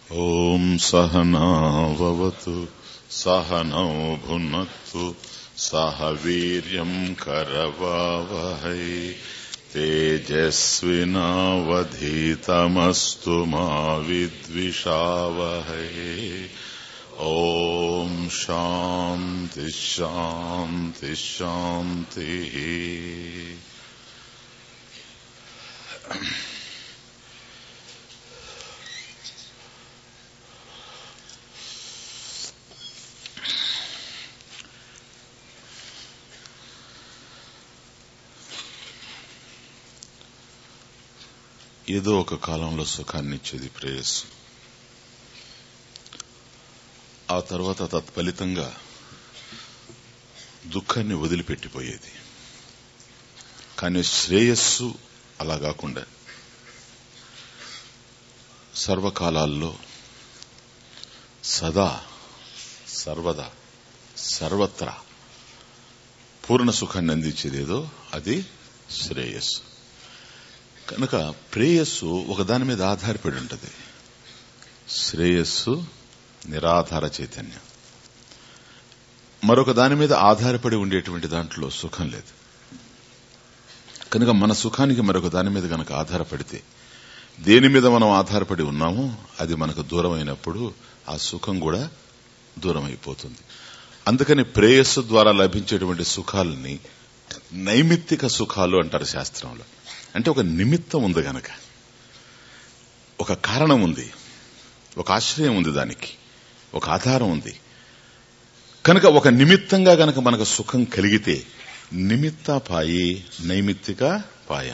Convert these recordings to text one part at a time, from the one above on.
ॐ सहनाववतु सहनौ भुनक्तु सह वीर्यम् करवावहै तेजस्विनावधीतमस्तु मा विद्विषावहै ॐ शान्ति शान्ति शान्तिः ఏదో ఒక కాలంలో సుఖాన్ని ఇచ్చేది ప్రేయస్సు ఆ తర్వాత తత్ఫలితంగా దుఃఖాన్ని వదిలిపెట్టిపోయేది కానీ శ్రేయస్సు అలా కాకుండా సర్వకాలాల్లో సదా సర్వదా సర్వత్రా పూర్ణ సుఖాన్ని అందించేదేదో అది శ్రేయస్సు కనుక ప్రేయస్సు ఒకదాని మీద ఆధారపడి ఉంటుంది శ్రేయస్సు నిరాధార చైతన్యం మరొక దాని మీద ఆధారపడి ఉండేటువంటి దాంట్లో సుఖం లేదు కనుక మన సుఖానికి మరొక దాని మీద కనుక ఆధారపడితే దేని మీద మనం ఆధారపడి ఉన్నామో అది మనకు దూరం అయినప్పుడు ఆ సుఖం కూడా దూరం అయిపోతుంది అందుకని ప్రేయస్సు ద్వారా లభించేటువంటి సుఖాలని నైమిత్తిక సుఖాలు అంటారు శాస్త్రంలో అంటే ఒక నిమిత్తం ఉంది గనక ఒక కారణం ఉంది ఒక ఆశ్రయం ఉంది దానికి ఒక ఆధారం ఉంది కనుక ఒక నిమిత్తంగా గనక మనకు సుఖం కలిగితే నిమిత్త పాయి నైమిత్తిక పాయ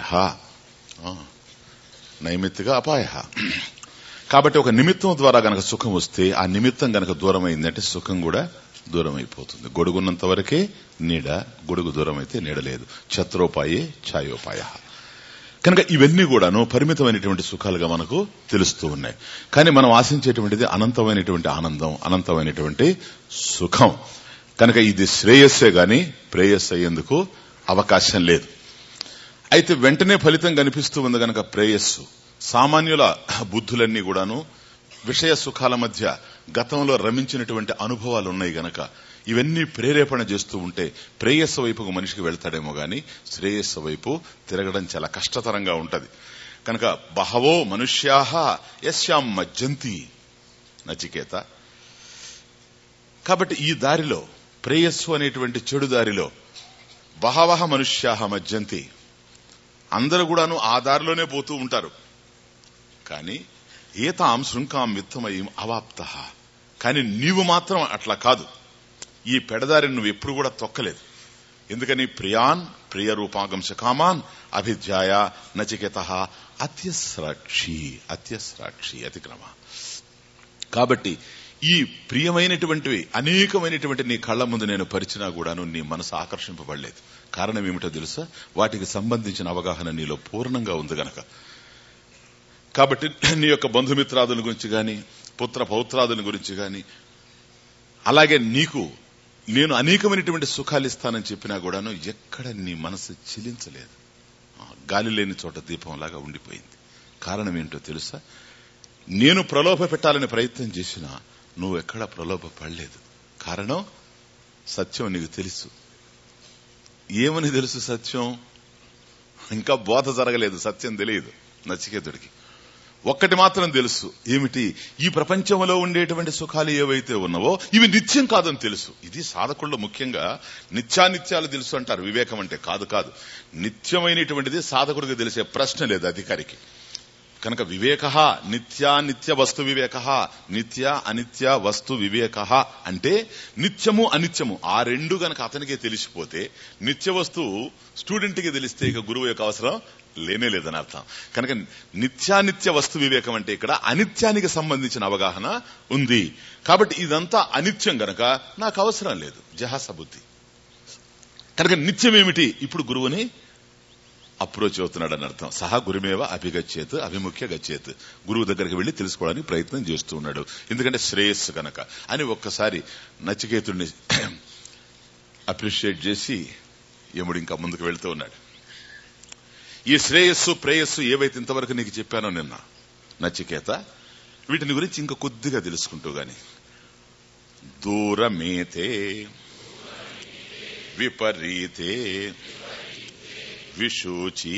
నైమిత్తిక అపాయ కాబట్టి ఒక నిమిత్తం ద్వారా గనక సుఖం వస్తే ఆ నిమిత్తం గనక దూరం అయిందంటే సుఖం కూడా దూరం అయిపోతుంది గొడుగున్నంత వరకే నీడ గొడుగు దూరం అయితే నీడ లేదు ఛత్రోపాయే ఛాయోపాయ కనుక ఇవన్నీ కూడాను పరిమితమైనటువంటి సుఖాలుగా మనకు తెలుస్తూ ఉన్నాయి కానీ మనం ఆశించేటువంటిది అనంతమైనటువంటి ఆనందం అనంతమైనటువంటి సుఖం కనుక ఇది శ్రేయస్సే గాని ప్రేయస్ అయ్యేందుకు అవకాశం లేదు అయితే వెంటనే ఫలితం కనిపిస్తూ ఉంది గనక ప్రేయస్సు సామాన్యుల బుద్ధులన్నీ కూడాను విషయ సుఖాల మధ్య గతంలో రమించినటువంటి అనుభవాలు ఉన్నాయి గనక ఇవన్నీ ప్రేరేపణ చేస్తూ ఉంటే ప్రేయస్సు వైపుకు మనిషికి వెళ్తాడేమో గాని శ్రేయస్సు వైపు తిరగడం చాలా కష్టతరంగా ఉంటది కనుక బహవో మనుష్యాహ యశ్యాం మజ్జంతి నచికేత కాబట్టి ఈ దారిలో ప్రేయస్సు అనేటువంటి చెడు దారిలో బహవహ మనుష్యాహ మజ్జంతి అందరూ కూడాను ఆ దారిలోనే పోతూ ఉంటారు కానీ ఏతాం శృంఖాం విత్తమయం అవాప్త కానీ నీవు మాత్రం అట్లా కాదు ఈ పెడదారిని నువ్వు ఎప్పుడు కూడా తొక్కలేదు ఎందుకని ప్రియాన్ ప్రియ రూపాగంశ కామాన్ అభిధ్యాయ నచికేత అత్యస్రాక్షి అత్యస్రాక్షి అతిక్రమ కాబట్టి ఈ ప్రియమైనటువంటివి అనేకమైనటువంటి నీ కళ్ల ముందు నేను పరిచినా కూడాను నీ మనసు ఆకర్షింపబడలేదు కారణం ఏమిటో తెలుసా వాటికి సంబంధించిన అవగాహన నీలో పూర్ణంగా ఉంది గనక కాబట్టి నీ యొక్క బంధుమిత్రాదుల గురించి గాని పుత్ర పౌత్రాదుల గురించి గాని అలాగే నీకు నేను అనేకమైనటువంటి సుఖాలు ఇస్తానని చెప్పినా కూడాను ఎక్కడ నీ మనసు చిలించలేదు గాలి లేని చోట దీపంలాగా ఉండిపోయింది కారణం ఏంటో తెలుసా నేను ప్రలోభ పెట్టాలని ప్రయత్నం చేసినా నువ్వు ఎక్కడా ప్రలోభ పడలేదు కారణం సత్యం నీకు తెలుసు ఏమని తెలుసు సత్యం ఇంకా బోధ జరగలేదు సత్యం తెలియదు నచికేతుడికి ఒక్కటి మాత్రం తెలుసు ఏమిటి ఈ ప్రపంచంలో ఉండేటువంటి సుఖాలు ఏవైతే ఉన్నావో ఇవి నిత్యం కాదని తెలుసు ఇది సాధకుల్లో ముఖ్యంగా నిత్యానిత్యాలు తెలుసు అంటారు వివేకం అంటే కాదు కాదు నిత్యమైనటువంటిది సాధకుడికి తెలిసే ప్రశ్న లేదు అధికారికి కనుక వివేక నిత్యానిత్య వస్తు వివేక నిత్య అనిత్య వస్తు వివేక అంటే నిత్యము అనిత్యము ఆ రెండు గనక అతనికే తెలిసిపోతే నిత్య వస్తువు స్టూడెంట్కి తెలిస్తే ఇక గురువు యొక్క అవసరం లేనే లేదని అర్థం కనుక నిత్యానిత్య వస్తు వివేకం అంటే ఇక్కడ అనిత్యానికి సంబంధించిన అవగాహన ఉంది కాబట్టి ఇదంతా అనిత్యం గనక నాకు అవసరం లేదు జహాస బుద్ధి కనుక నిత్యం ఏమిటి ఇప్పుడు గురువుని అప్రోచ్ అవుతున్నాడు అని అర్థం సహా గురుమేవ అభిగచ్చేత్ అభిముఖ్య గచ్చేత్ గురువు దగ్గరికి వెళ్లి తెలుసుకోవడానికి ప్రయత్నం చేస్తూ ఉన్నాడు ఎందుకంటే శ్రేయస్సు కనుక అని ఒక్కసారి నచికేతుడిని అప్రిషియేట్ చేసి యముడు ఇంకా ముందుకు వెళ్తూ ఉన్నాడు ఈ శ్రేయస్సు ప్రేయస్సు ఏవైతే ఇంతవరకు నీకు చెప్పానో నిన్న నచికేత వీటిని గురించి ఇంకా కొద్దిగా తెలుసుకుంటూ గాని దూరమేతే విపరీతే విశూచి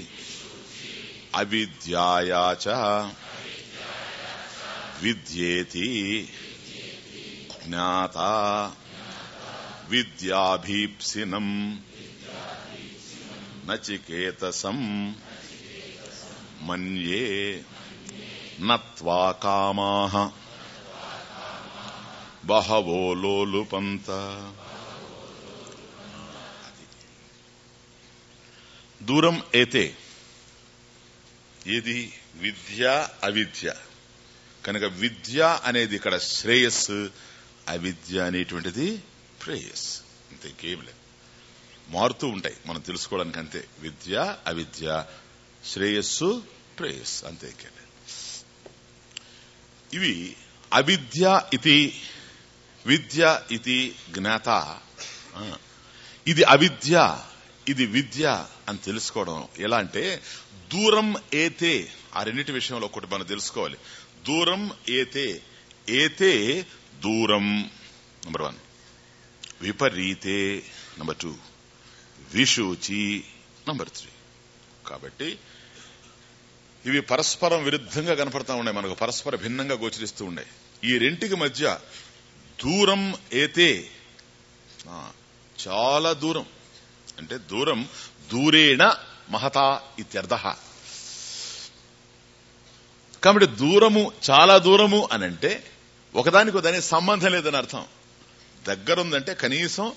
అవిద్యాయాచ విద్యేతి జ్ఞాత విద్యాభీప్సినం నచికేతసం మన్యే నత్వా కామాః బహవో లోలుపంత దూరం ఏతే ఇది విద్య అవిద్య కనుక విద్య అనేది ఇక్కడ శ్రేయస్సు అవిద్య అనేటువంటిది ప్రేయస్ అంతే ఇంకేం లేదు మారుతూ ఉంటాయి మనం తెలుసుకోవడానికి అంతే విద్య అవిద్య శ్రేయస్సు ప్రేయస్ అంతే ఇంకేం లేదు ఇవి అవిద్య ఇది విద్య ఇది జ్ఞాత ఆ, ఇది అవిద్య ఇది విద్య అని తెలుసుకోవడం ఎలా అంటే దూరం ఏతే ఆ రెండింటి విషయంలో ఒకటి మనం తెలుసుకోవాలి దూరం ఏతే ఏతే దూరం నంబర్ వన్ విపరీతే నంబర్ టూ విశూచి నంబర్ త్రీ కాబట్టి ఇవి పరస్పరం విరుద్ధంగా కనపడతా ఉన్నాయి మనకు పరస్పర భిన్నంగా గోచరిస్తూ ఉన్నాయి ఈ రెంటికి మధ్య దూరం ఏతే ఆ, చాలా దూరం అంటే దూరం దూరేణ మహతా ఇత్యర్థ కాబట్టి దూరము చాలా దూరము అని అంటే ఒకదానికి దానికి సంబంధం లేదని అర్థం దగ్గరుందంటే కనీసం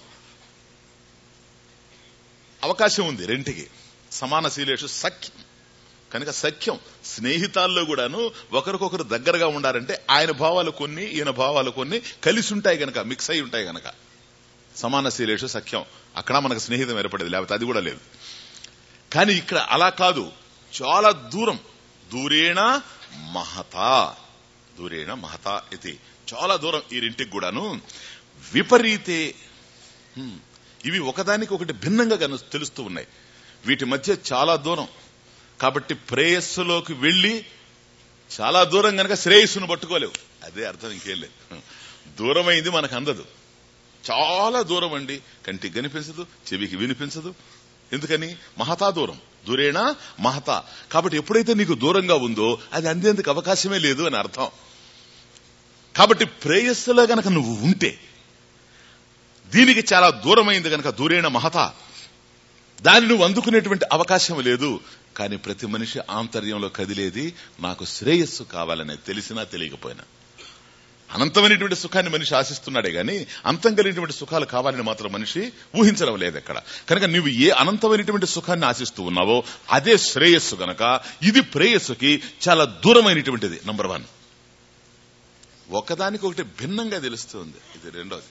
అవకాశం ఉంది రెంటికి సమానశీలేషు సఖ్యం కనుక సఖ్యం స్నేహితాల్లో కూడాను ఒకరికొకరు దగ్గరగా ఉండాలంటే ఆయన భావాలు కొన్ని ఈయన భావాలు కొన్ని కలిసి ఉంటాయి గనక మిక్స్ అయి ఉంటాయి గనక సమానశీలేషు సఖ్యం అక్కడ మనకు స్నేహితం ఏర్పడేది లేకపోతే అది కూడా లేదు కానీ ఇక్కడ అలా కాదు చాలా దూరం దూరేణ మహతా దూరేణ మహతా ఇది చాలా దూరం ఈ రెంటికి కూడాను విపరీతే హ్మ్, ఇవి ఒకదానికి ఒకటి భిన్నంగా గను- తెలుస్తూ ఉన్నాయి వీటి మధ్య చాలా దూరం కాబట్టి ప్రేయస్సులోకి వెళ్లి చాలా దూరం గనక శ్రేయస్సును పట్టుకోలేవు అదే అర్థం ఇంకేం లేదు దూరమైంది మనకు అందదు చాలా దూరం అండి కంటికి కనిపించదు చెవికి వినిపించదు ఎందుకని మహతా దూరం దూరేనా మహతా కాబట్టి ఎప్పుడైతే నీకు దూరంగా ఉందో అది అందేందుకు అవకాశమే లేదు అని అర్థం కాబట్టి ప్రేయస్సులో గనక నువ్వు ఉంటే దీనికి చాలా దూరమైంది గనక దూరేణ మహత దాన్ని నువ్వు అందుకునేటువంటి అవకాశం లేదు కానీ ప్రతి మనిషి ఆంతర్యంలో కదిలేది నాకు శ్రేయస్సు కావాలనే తెలిసినా తెలియకపోయినా అనంతమైనటువంటి సుఖాన్ని మనిషి ఆశిస్తున్నాడే గాని అంతం కలిగినటువంటి సుఖాలు కావాలని మాత్రం మనిషి ఊహించడం లేదు ఎక్కడ కనుక నువ్వు ఏ అనంతమైనటువంటి సుఖాన్ని ఆశిస్తూ ఉన్నావో అదే శ్రేయస్సు గనక ఇది ప్రేయస్సుకి చాలా దూరమైనటువంటిది నంబర్ వన్ ఒకదానికి ఒకటి భిన్నంగా తెలుస్తుంది ఇది రెండోది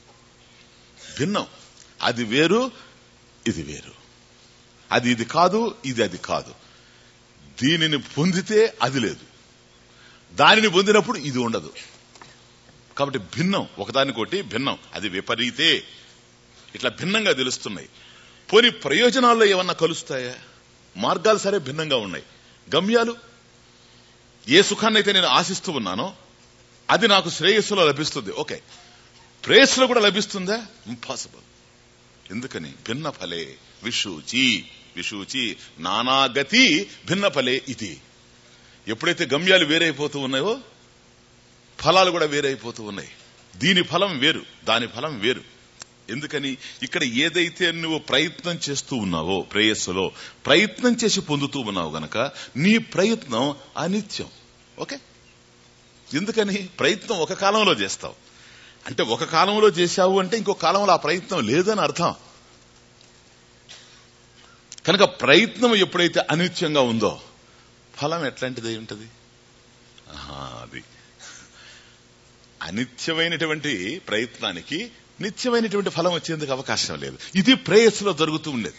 భిన్నం అది వేరు ఇది వేరు అది ఇది కాదు ఇది అది కాదు దీనిని పొందితే అది లేదు దానిని పొందినప్పుడు ఇది ఉండదు కాబట్టి భిన్నం ఒకదానికోటి భిన్నం అది విపరీతే ఇట్లా భిన్నంగా తెలుస్తున్నాయి పోని ప్రయోజనాల్లో ఏమన్నా కలుస్తాయా మార్గాలు సరే భిన్నంగా ఉన్నాయి గమ్యాలు ఏ సుఖాన్నైతే నేను ఆశిస్తూ ఉన్నానో అది నాకు శ్రేయస్సులో లభిస్తుంది ఓకే ప్రేయస్సులో కూడా లభిస్తుందా ఇంపాసిబుల్ ఎందుకని భిన్న ఫలే విషూచి విషూచి నానాగతి భిన్న ఫలే ఇది ఎప్పుడైతే గమ్యాలు వేరైపోతూ ఉన్నాయో ఫలాలు కూడా వేరైపోతూ ఉన్నాయి దీని ఫలం వేరు దాని ఫలం వేరు ఎందుకని ఇక్కడ ఏదైతే నువ్వు ప్రయత్నం చేస్తూ ఉన్నావో ప్రేయస్సులో ప్రయత్నం చేసి పొందుతూ ఉన్నావు గనక నీ ప్రయత్నం అనిత్యం ఓకే ఎందుకని ప్రయత్నం ఒక కాలంలో చేస్తావు అంటే ఒక కాలంలో చేశావు అంటే ఇంకో కాలంలో ఆ ప్రయత్నం లేదని అర్థం కనుక ప్రయత్నం ఎప్పుడైతే అనిత్యంగా ఉందో ఫలం ఎట్లాంటిది అయి ఉంటది ఆహా, అది అనిత్యమైనటువంటి ప్రయత్నానికి నిత్యమైనటువంటి ఫలం వచ్చేందుకు అవకాశం లేదు ఇది ప్రేయస్సులో జరుగుతూ ఉండేది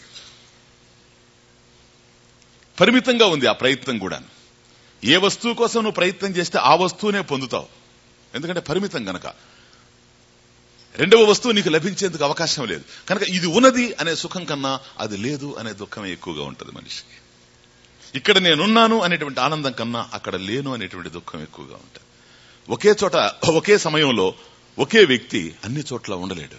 పరిమితంగా ఉంది ఆ ప్రయత్నం కూడా ఏ వస్తువు కోసం నువ్వు ప్రయత్నం చేస్తే ఆ వస్తువునే పొందుతావు ఎందుకంటే పరిమితం గనక రెండవ వస్తువు నీకు లభించేందుకు అవకాశం లేదు కనుక ఇది ఉన్నది అనే సుఖం కన్నా అది లేదు అనే దుఃఖమే ఎక్కువగా ఉంటుంది మనిషికి ఇక్కడ నేనున్నాను అనేటువంటి ఆనందం కన్నా అక్కడ లేను అనేటువంటి దుఃఖం ఎక్కువగా ఉంటుంది ఒకే చోట ఒకే సమయంలో ఒకే వ్యక్తి అన్ని చోట్ల ఉండలేడు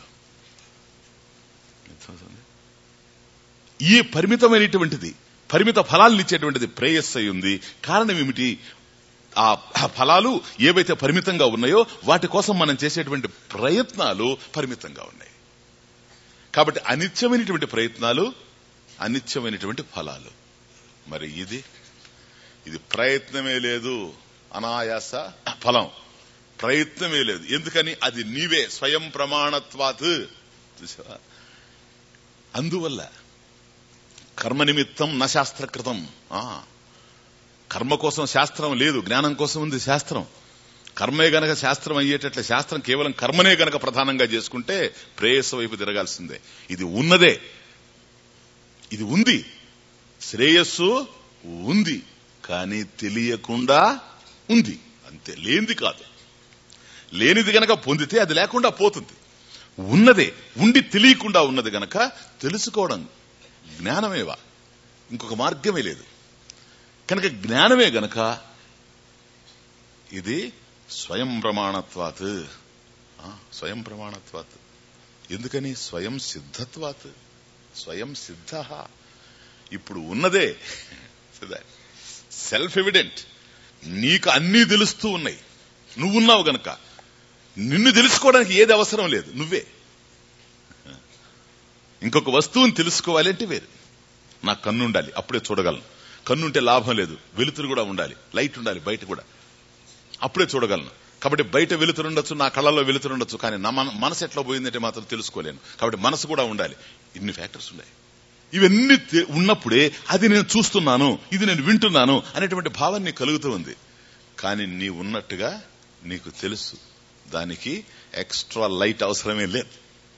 ఈ పరిమితమైనటువంటిది పరిమిత ఫలాలను ఇచ్చేటువంటిది ప్రేయస్ అయి ఉంది కారణం ఏమిటి ఆ ఫలాలు ఏవైతే పరిమితంగా ఉన్నాయో వాటి కోసం మనం చేసేటువంటి ప్రయత్నాలు పరిమితంగా ఉన్నాయి కాబట్టి అనిత్యమైనటువంటి ప్రయత్నాలు అనిత్యమైనటువంటి ఫలాలు మరి ఇది ఇది ప్రయత్నమే లేదు అనాయాస ఫలం ప్రయత్నమే లేదు ఎందుకని అది నీవే స్వయం ప్రమాణత్వాత్ చూసావా అందువల్ల కర్మ నిమిత్తం న శాస్త్రకృతం ఆ కర్మ కోసం శాస్త్రం లేదు జ్ఞానం కోసం ఉంది శాస్త్రం కర్మే గనక శాస్త్రం అయ్యేటట్ల శాస్త్రం కేవలం కర్మనే గనక ప్రధానంగా చేసుకుంటే ప్రేయస్సు వైపు తిరగాల్సిందే ఇది ఉన్నదే ఇది ఉంది శ్రేయస్సు ఉంది కానీ తెలియకుండా ఉంది అంతే లేనిది కాదు లేనిది గనక పొందితే అది లేకుండా పోతుంది ఉన్నదే ఉండి తెలియకుండా ఉన్నది గనక తెలుసుకోవడం జ్ఞానమేవా ఇంకొక మార్గమే లేదు కనుక జ్ఞానమే గనక ఇది స్వయం ప్రమాణత్వాత్ ఆ, స్వయం ప్రమాణత్వాత్ ఎందుకని స్వయం సిద్ధత్వాత్ స్వయం సిద్ధ ఇప్పుడు ఉన్నదే సెల్ఫ్ ఎవిడెంట్ నీకు అన్నీ తెలుస్తూ ఉన్నాయి నువ్వున్నావు గనక నిన్ను తెలుసుకోవడానికి ఏది అవసరం లేదు నువ్వే ఇంకొక వస్తువుని తెలుసుకోవాలి అంటే వేరు నాకు కన్ను ఉండాలి అప్పుడే చూడగలను కన్నుంటే లాభం లేదు వెలుతురు కూడా ఉండాలి లైట్ ఉండాలి బయట కూడా అప్పుడే చూడగలను కాబట్టి బయట వెలుతురు ఉండొచ్చు నా కళ్ళల్లో వెలుతురు ఉండొచ్చు కానీ నా మన- మనసు ఎట్లా పోయిందంటే మాత్రం తెలుసుకోలేను కాబట్టి మనసు కూడా ఉండాలి ఇన్ని ఫ్యాక్టర్స్ ఉన్నాయి ఇవన్నీ తె- ఉన్నప్పుడే అది నేను చూస్తున్నాను ఇది నేను వింటున్నాను అనేటువంటి భావం నీకు కలుగుతూ ఉంది కానీ నీ ఉన్నట్టుగా నీకు తెలుసు దానికి ఎక్స్ట్రా లైట్ అవసరమే లేదు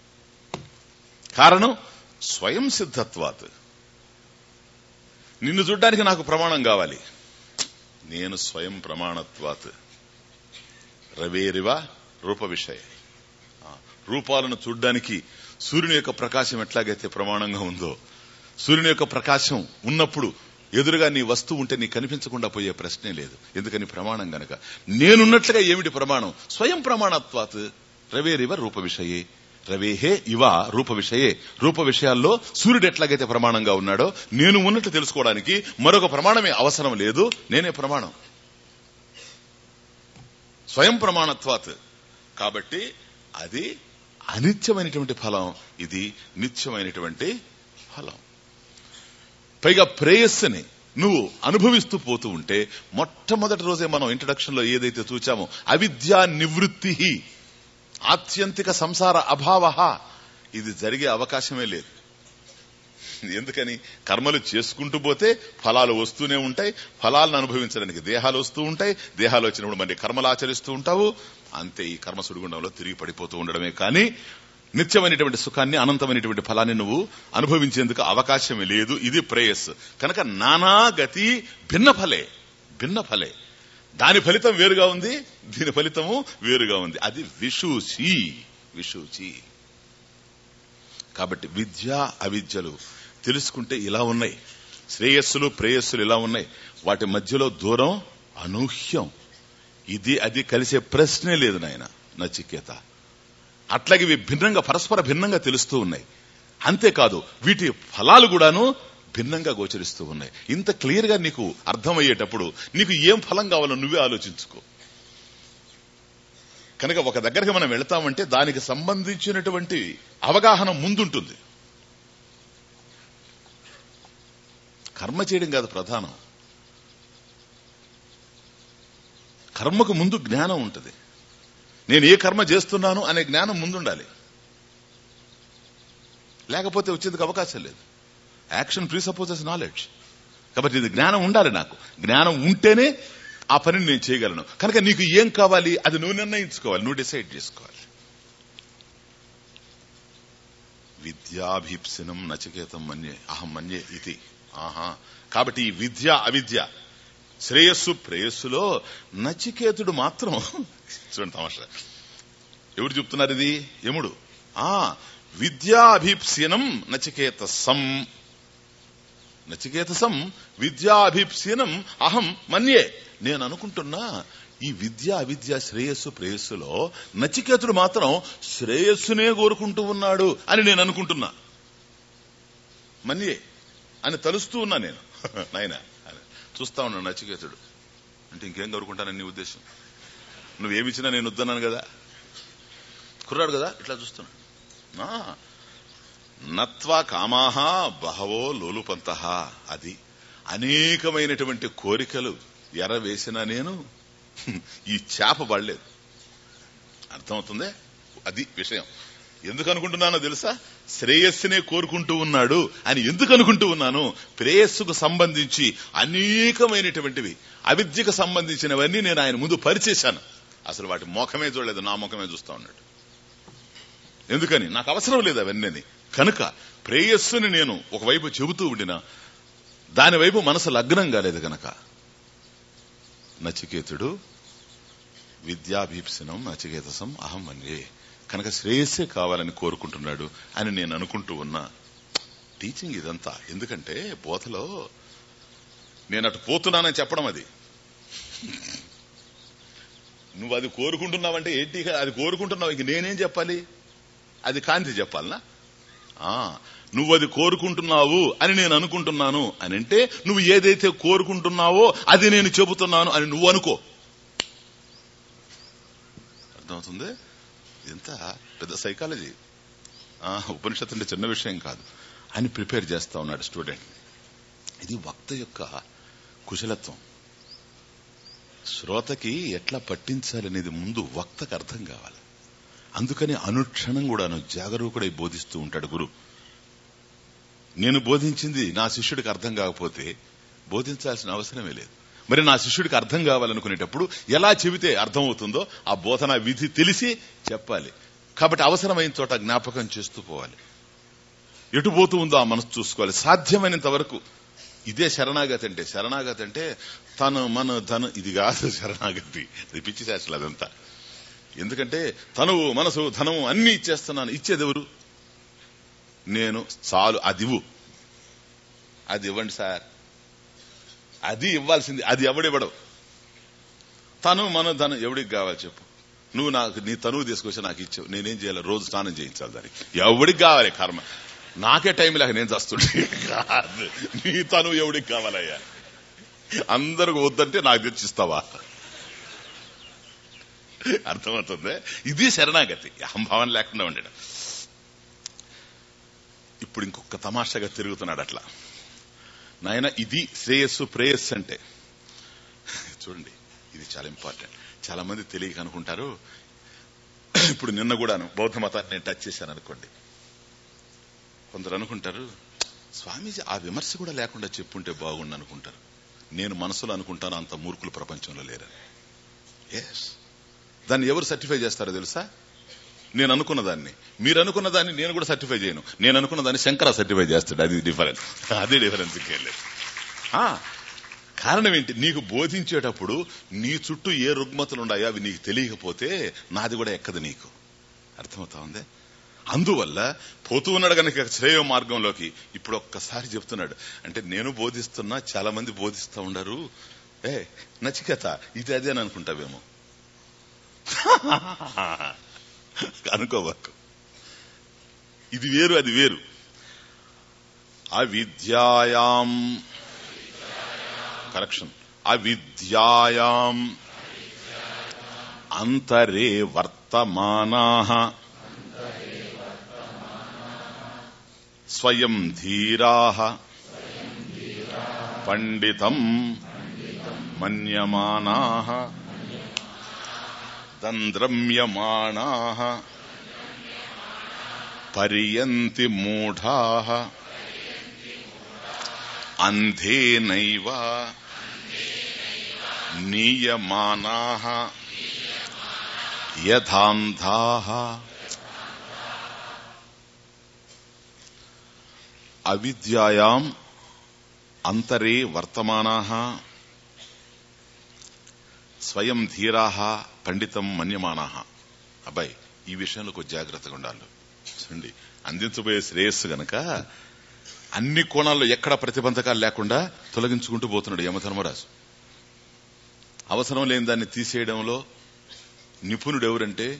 కారణం స్వయం సిద్ధత్వాత్ నిన్ను చూడ్డానికి నాకు ప్రమాణం కావాలి నేను స్వయం ప్రమాణత్వాత్ రవేరివ రూప విషయ ఆ, రూపాలను చూడ్డానికి సూర్యుని యొక్క ప్రకాశం ఎట్లాగైతే ప్రమాణంగా ఉందో సూర్యుని యొక్క ప్రకాశం ఉన్నప్పుడు ఎదురుగా నీ వస్తువు ఉంటే నీకు కనిపించకుండా పోయే ప్రశ్నే లేదు ఎందుకని ప్రమాణం గనక నేనున్నట్లుగా ఏమిటి ప్రమాణం స్వయం ప్రమాణత్వాత్ రవేరివ రూప విషయే రవేహే ఇవ రూప విషయే రూప విషయాల్లో సూర్యుడు ఎట్లాగైతే ప్రమాణంగా ఉన్నాడో నేను ఉన్నట్లు తెలుసుకోవడానికి మరొక ప్రమాణమే అవసరం లేదు నేనే ప్రమాణం స్వయం ప్రమాణత్వాత్ కాబట్టి అది అనిత్యమైనటువంటి ఫలం ఇది నిత్యమైనటువంటి ఫలం పైగా ప్రేయస్సుని నువ్వు అనుభవిస్తూ పోతూ ఉంటే మొట్టమొదటి రోజే మనం ఇంట్రడక్షన్ లో ఏదైతే చూచామో అవిద్యా నివృత్తి ఆత్యంతిక సంసార అభావ ఇది జరిగే అవకాశమే లేదు ఎందుకని కర్మలు చేసుకుంటూ పోతే ఫలాలు వస్తూనే ఉంటాయి ఫలాలను అనుభవించడానికి దేహాలు వస్తూ ఉంటాయి దేహాలు వచ్చినప్పుడు మరి కర్మలు ఆచరిస్తూ ఉంటావు అంతే ఈ కర్మ సుడిగుండంలో తిరిగి పడిపోతూ ఉండడమే కానీ నిత్యమైనటువంటి సుఖాన్ని అనంతమైనటువంటి ఫలాన్ని నువ్వు అనుభవించేందుకు అవకాశమే లేదు ఇది ప్రేయస్ కనుక నానా గతి భిన్న ఫలే భిన్న ఫలే దాని ఫలితం వేరుగా ఉంది దీని ఫలితము వేరుగా ఉంది అది విషూచి విషూచి కాబట్టి విద్య అవిద్యలు తెలుసుకుంటే ఇలా ఉన్నాయి శ్రేయస్సులు ప్రేయస్సులు ఇలా ఉన్నాయి వాటి మధ్యలో దూరం అనూహ్యం ఇది అది కలిసే ప్రశ్నే లేదు నాయన నచికేత అట్లాగే ఇవి భిన్నంగా పరస్పర భిన్నంగా తెలుస్తూ ఉన్నాయి అంతేకాదు వీటి ఫలాలు కూడాను భిన్నంగా గోచరిస్తూ ఉన్నాయి ఇంత క్లియర్ గా నీకు అర్థమయ్యేటప్పుడు నీకు ఏం ఫలం కావాలో నువ్వే ఆలోచించుకో కనుక ఒక దగ్గరికి మనం వెళ్తామంటే దానికి సంబంధించినటువంటి అవగాహన ముందుంటుంది కర్మ చేయడం కాదు ప్రధానం కర్మకు ముందు జ్ఞానం ఉంటుంది నేను ఏ కర్మ చేస్తున్నాను అనే జ్ఞానం ముందుండాలి లేకపోతే వచ్చేందుకు అవకాశం లేదు యాక్షన్ ప్రీసపోజెస్ నాలెడ్జ్ కాబట్టి ఇది జ్ఞానం ఉండాలి నాకు జ్ఞానం ఉంటేనే ఆ పనిని నేను చేయగలను కనుక నీకు ఏం కావాలి అది నువ్వు నిర్ణయించుకోవాలి నువ్వు డిసైడ్ చేసుకోవాలి విద్యాభీప్సినం నచికేతం మన్యే అహం మన్యే ఇది ఆహా కాబట్టి ఈ విద్య అవిద్య శ్రేయస్సు ప్రేయస్సులో నచికేతుడు మాత్రం చూడండి తమాషా ఎవరు చెప్తున్నారు ఇది యముడు ఆ విద్యాభీప్సినం నచికేత సం నచికేతసం విద్యాభిప్సీనం అహం మన్యే నేను అనుకుంటున్నా ఈ విద్య అవిద్య శ్రేయస్సు ప్రేయస్సులో నచికేతుడు మాత్రం శ్రేయస్సునే కోరుకుంటూ ఉన్నాడు అని నేను అనుకుంటున్నా మన్యే అని తలుస్తూ ఉన్నా నేను నాయన అని. చూస్తా ఉన్నాను నచికేతుడు అంటే ఇంకేం కోరుకుంటానని నీ ఉద్దేశం నువ్వేమిచ్చినా నేను వద్దన్నాను కదా కుర్రాడు కదా ఇట్లా చూస్తున్నా ఆ, నత్వా కామాహ బహవో లోలుపంత అది అనేకమైనటువంటి కోరికలు ఎర వేసిన నేను ఈ చేప పడలేదు అర్థమవుతుందే అది విషయం ఎందుకు అనుకుంటున్నానో తెలుసా శ్రేయస్సునే కోరుకుంటూ ఉన్నాడు అని ఎందుకు అనుకుంటూ ఉన్నాను ప్రేయస్సుకు సంబంధించి అనేకమైనటువంటివి అవిద్యకు సంబంధించినవన్నీ నేను ఆయన ముందు పరిచేశాను అసలు వాటి ముఖమే చూడలేదు నా ముఖమే చూస్తా ఉన్నాడు ఎందుకని నాకు అవసరం లేదు అవన్నీ కనుక ప్రేయస్సుని నేను ఒకవైపు చెబుతూ ఉండినా దాని వైపు మనసు లగ్నం కాలేదు గనక నచికేతుడు విద్యాభీప్సనం నచికేతసం అహం మన్యే కనుక శ్రేయస్సే కావాలని కోరుకుంటున్నాడు అని నేను అనుకుంటూ ఉన్నా టీచింగ్ ఇదంతా ఎందుకంటే బోధలో నేను అటు పోతున్నానని చెప్పడం అది నువ్వు అది కోరుకుంటున్నావంటే ఏంటి అది కోరుకుంటున్నావు ఇంక నేనేం చెప్పాలి అది కాంతి చెప్పాలనా ఆ నువ్వు అది కోరుకుంటున్నావు అని నేను అనుకుంటున్నాను అని అంటే నువ్వు ఏదైతే కోరుకుంటున్నావో అది నేను చెబుతున్నాను అని నువ్వు అనుకో అర్థమవుతుంది ఎంత పెద్ద సైకాలజీ ఆ, ఉపనిషత్తు అంటే చిన్న విషయం కాదు అని ప్రిపేర్ చేస్తా ఉన్నాడు స్టూడెంట్ ఇది వక్త యొక్క కుశలత్వం శ్రోతకి ఎట్లా పట్టించాలనేది ముందు వక్తకు అర్థం కావాలి అందుకని అనుక్షణం కూడాను జాగరూకుడై బోధిస్తూ ఉంటాడు గురు నేను బోధించింది నా శిష్యుడికి అర్థం కాకపోతే బోధించాల్సిన అవసరమే లేదు మరి నా శిష్యుడికి అర్థం కావాలనుకునేటప్పుడు ఎలా చెబితే అర్థమవుతుందో ఆ బోధన విధి తెలిసి చెప్పాలి కాబట్టి అవసరమైన చోట జ్ఞాపకం చేస్తూ పోవాలి ఎటు పోతూ ఉందో ఆ మనసు చూసుకోవాలి సాధ్యమైనంత వరకు ఇదే శరణాగతి అంటే శరణాగతి అంటే తను మన ధను ఇది కాదు శరణాగతి అది పిచ్చి శాస్త్రం అదంతా ఎందుకంటే తనువు మనసు ధనము అన్ని ఇచ్చేస్తున్నాను ఇచ్చేది ఎవరు నేను చాలు అది ఇవ్వు అది ఇవ్వండి సార్ అది ఇవ్వాల్సింది అది ఎవడివ్వడు తను మన ధనం ఎవడికి కావాలి చెప్పు నువ్వు నాకు నీ తనువు తీసుకొచ్చి నాకు ఇచ్చావు నేనేం చేయాలి రోజు స్నానం చేయించాలి దానికి ఎవడికి కావాలి కర్మ నాకే టైం లేక నేను చస్తుంటే కాదు నీ తనువు ఎవడికి కావాలయ్యా అందరికి వద్దంటే నాకు తెచ్చిస్తావా అర్థమవుతుంది ఇది శరణాగతి అహంభావం లేకుండా ఉండడం ఇప్పుడు ఇంకొక తమాషాగా తిరుగుతున్నాడు అట్లా నాయన ఇది శ్రేయస్సు ప్రేయస్సు అంటే చూడండి ఇది చాలా ఇంపార్టెంట్ చాలా మంది తెలియక అనుకుంటారు ఇప్పుడు నిన్న కూడాను బౌద్ధ మతాన్ని నేను టచ్ చేశాను అనుకోండి కొందరు అనుకుంటారు స్వామీజీ ఆ విమర్శ కూడా లేకుండా చెప్పుంటే బాగుండు అనుకుంటారు నేను మనసులో అనుకుంటాను అంత మూర్ఖులు ప్రపంచంలో లేరని ఎస్ దాన్ని ఎవరు సర్టిఫై చేస్తారో తెలుసా నేను అనుకున్న దాన్ని మీరు అనుకున్న దాన్ని నేను కూడా సర్టిఫై చేయను నేను అనుకున్న దాన్ని శంకర సర్టిఫై చేస్తాడు అది డిఫరెన్స్ అదే డిఫరెన్స్ ఇంకేలేదు ఆ, కారణం ఏంటి నీకు బోధించేటప్పుడు నీ చుట్టూ ఏ రుగ్మతలు ఉన్నాయో అవి నీకు తెలియకపోతే నాది కూడా ఎక్కదు నీకు అర్థమవుతా ఉంది అందువల్ల పోతూ ఉన్నాడు కనుక శ్రేయ మార్గంలోకి ఇప్పుడు ఒక్కసారి చెప్తున్నాడు అంటే నేను బోధిస్తున్నా చాలా మంది బోధిస్తా ఉండరు ఏ నచికేత ఇది అదే అని అనుకుంటావేమో అనుకోబాకు ఇది వేరు అది వేరు అవిద్యాయాం కరెక్షన్ అవిద్యాయాం అంతరే వర్తమానా స్వయం ధీరా పండితం మన్యమానా దంద్రమ్యమాణా పర్యంతి మూఢా అంధేనైవ నీయమానా యథాంధా అవిద్యాయాం అంతరే వర్తమానా స్వయం ధీరా పండితం మన్యమానా అబ్బాయి ఈ విషయంలో కొంచెం జాగ్రత్తగా ఉండాలి చూడండి అందించబోయే శ్రేయస్సు గనక అన్ని కోణాల్లో ఎక్కడ ప్రతిబంధకాలు లేకుండా తొలగించుకుంటూ పోతున్నాడు యమధర్మరాజు అవసరం లేని దాన్ని తీసేయడంలో నిపుణుడు ఎవరంటే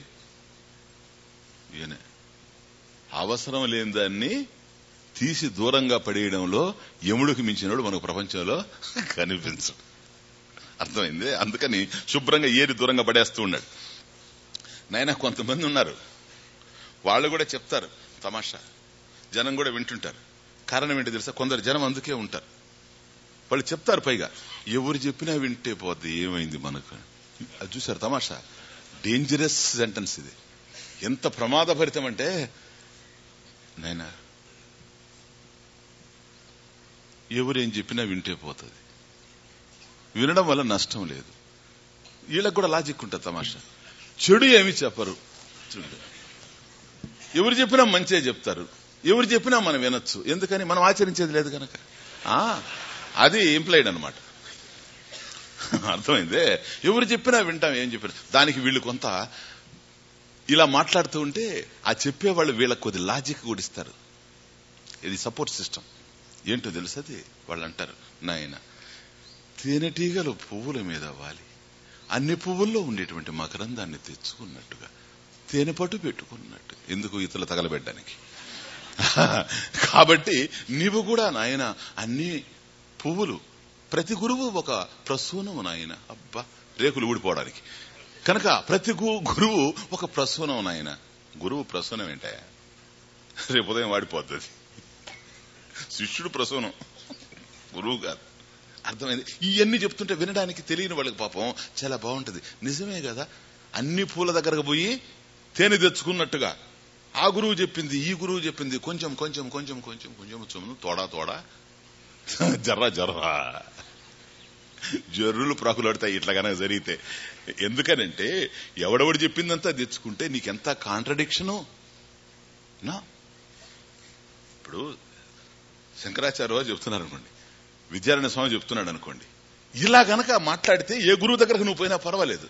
ఈయనే అవసరం లేని దాన్ని తీసి దూరంగా పడేయడంలో యముడికి మించినోడు మనకు ప్రపంచంలో కనిపించు అర్థమైంది అందుకని శుభ్రంగా ఏరి దూరంగా పడేస్తూ ఉన్నాడు నాయన కొంతమంది ఉన్నారు వాళ్ళు కూడా చెప్తారు తమాషా జనం కూడా వింటుంటారు కారణం ఏంటి తెలుసా కొందరు జనం అందుకే ఉంటారు వాళ్ళు చెప్తారు పైగా ఎవరు చెప్పినా వింటే పోద్ది ఏమైంది మనకు అది చూసారు తమాషా డేంజరస్ సెంటెన్స్ ఇది ఎంత ప్రమాదభరితం అంటే నాయనా ఎవరేం చెప్పినా వింటే పోతుంది వినడం వల్ల నష్టం లేదు వీళ్ళకి కూడా లాజిక్ ఉంటుంది తమాషా చెడు ఏమి చెప్పరు చూడు ఎవరు చెప్పినా మంచిగా చెప్తారు ఎవరు చెప్పినా మనం వినొచ్చు ఎందుకని మనం ఆచరించేది లేదు కనుక ఆ, అది ఇంప్లైడ్ అనమాట అర్థమైందే ఎవరు చెప్పినా వింటాం ఏం చెప్పినా దానికి వీళ్ళు కొంత ఇలా మాట్లాడుతూ ఉంటే ఆ చెప్పేవాళ్ళు వీళ్ళకి కొద్ది లాజిక్ కూడా ఇస్తారు ఇది సపోర్ట్ సిస్టమ్ ఏంటో తెలుసది వాళ్ళు అంటారు నాయన తేనెటీగలు పువ్వుల మీద వాలి అన్ని పువ్వుల్లో ఉండేటువంటి మకరందాన్ని తెచ్చుకున్నట్టుగా తేనె పట్టు పెట్టుకున్నట్టు ఎందుకు ఇతరులు తగలబెట్టడానికి కాబట్టి నీవు కూడా నాయన అన్ని పువ్వులు ప్రతి గురువు ఒక ప్రసూనము నాయన అబ్బా రేకులు ఊడిపోవడానికి కనుక ప్రతి గు- గురువు ఒక ప్రసూనం నాయన గురువు ప్రసూనం ఏంటే రేపు ఉదయం వాడిపోతుంది శిష్యుడు ప్రసూనం గురువు కాదు అర్థమైంది ఇవన్నీ చెప్తుంటే వినడానికి తెలియని వాళ్ళకి పాపం చాలా బాగుంటది నిజమే కదా అన్ని పూల దగ్గరకు పోయి తేనె తెచ్చుకున్నట్టుగా ఆ గురువు చెప్పింది ఈ గురువు చెప్పింది కొంచెం కొంచెం కొంచెం కొంచెం కొంచెం చొమ్ము తోడా తోడా జర్రా జర్రా జర్రులు ప్రాకులాడతాయి ఇట్లా కనుక జరిగితే ఎందుకనంటే ఎవడెవడు చెప్పిందంతా తెచ్చుకుంటే నీకెంత కాంట్రడిక్షను నా ఇప్పుడు శంకరాచార్య చెప్తున్నారు అనుకోండి విద్యారాయణ స్వామి చెప్తున్నాడు అనుకోండి ఇలా గనక మాట్లాడితే ఏ గురువు దగ్గరకు నువ్వు పోయినా పర్వాలేదు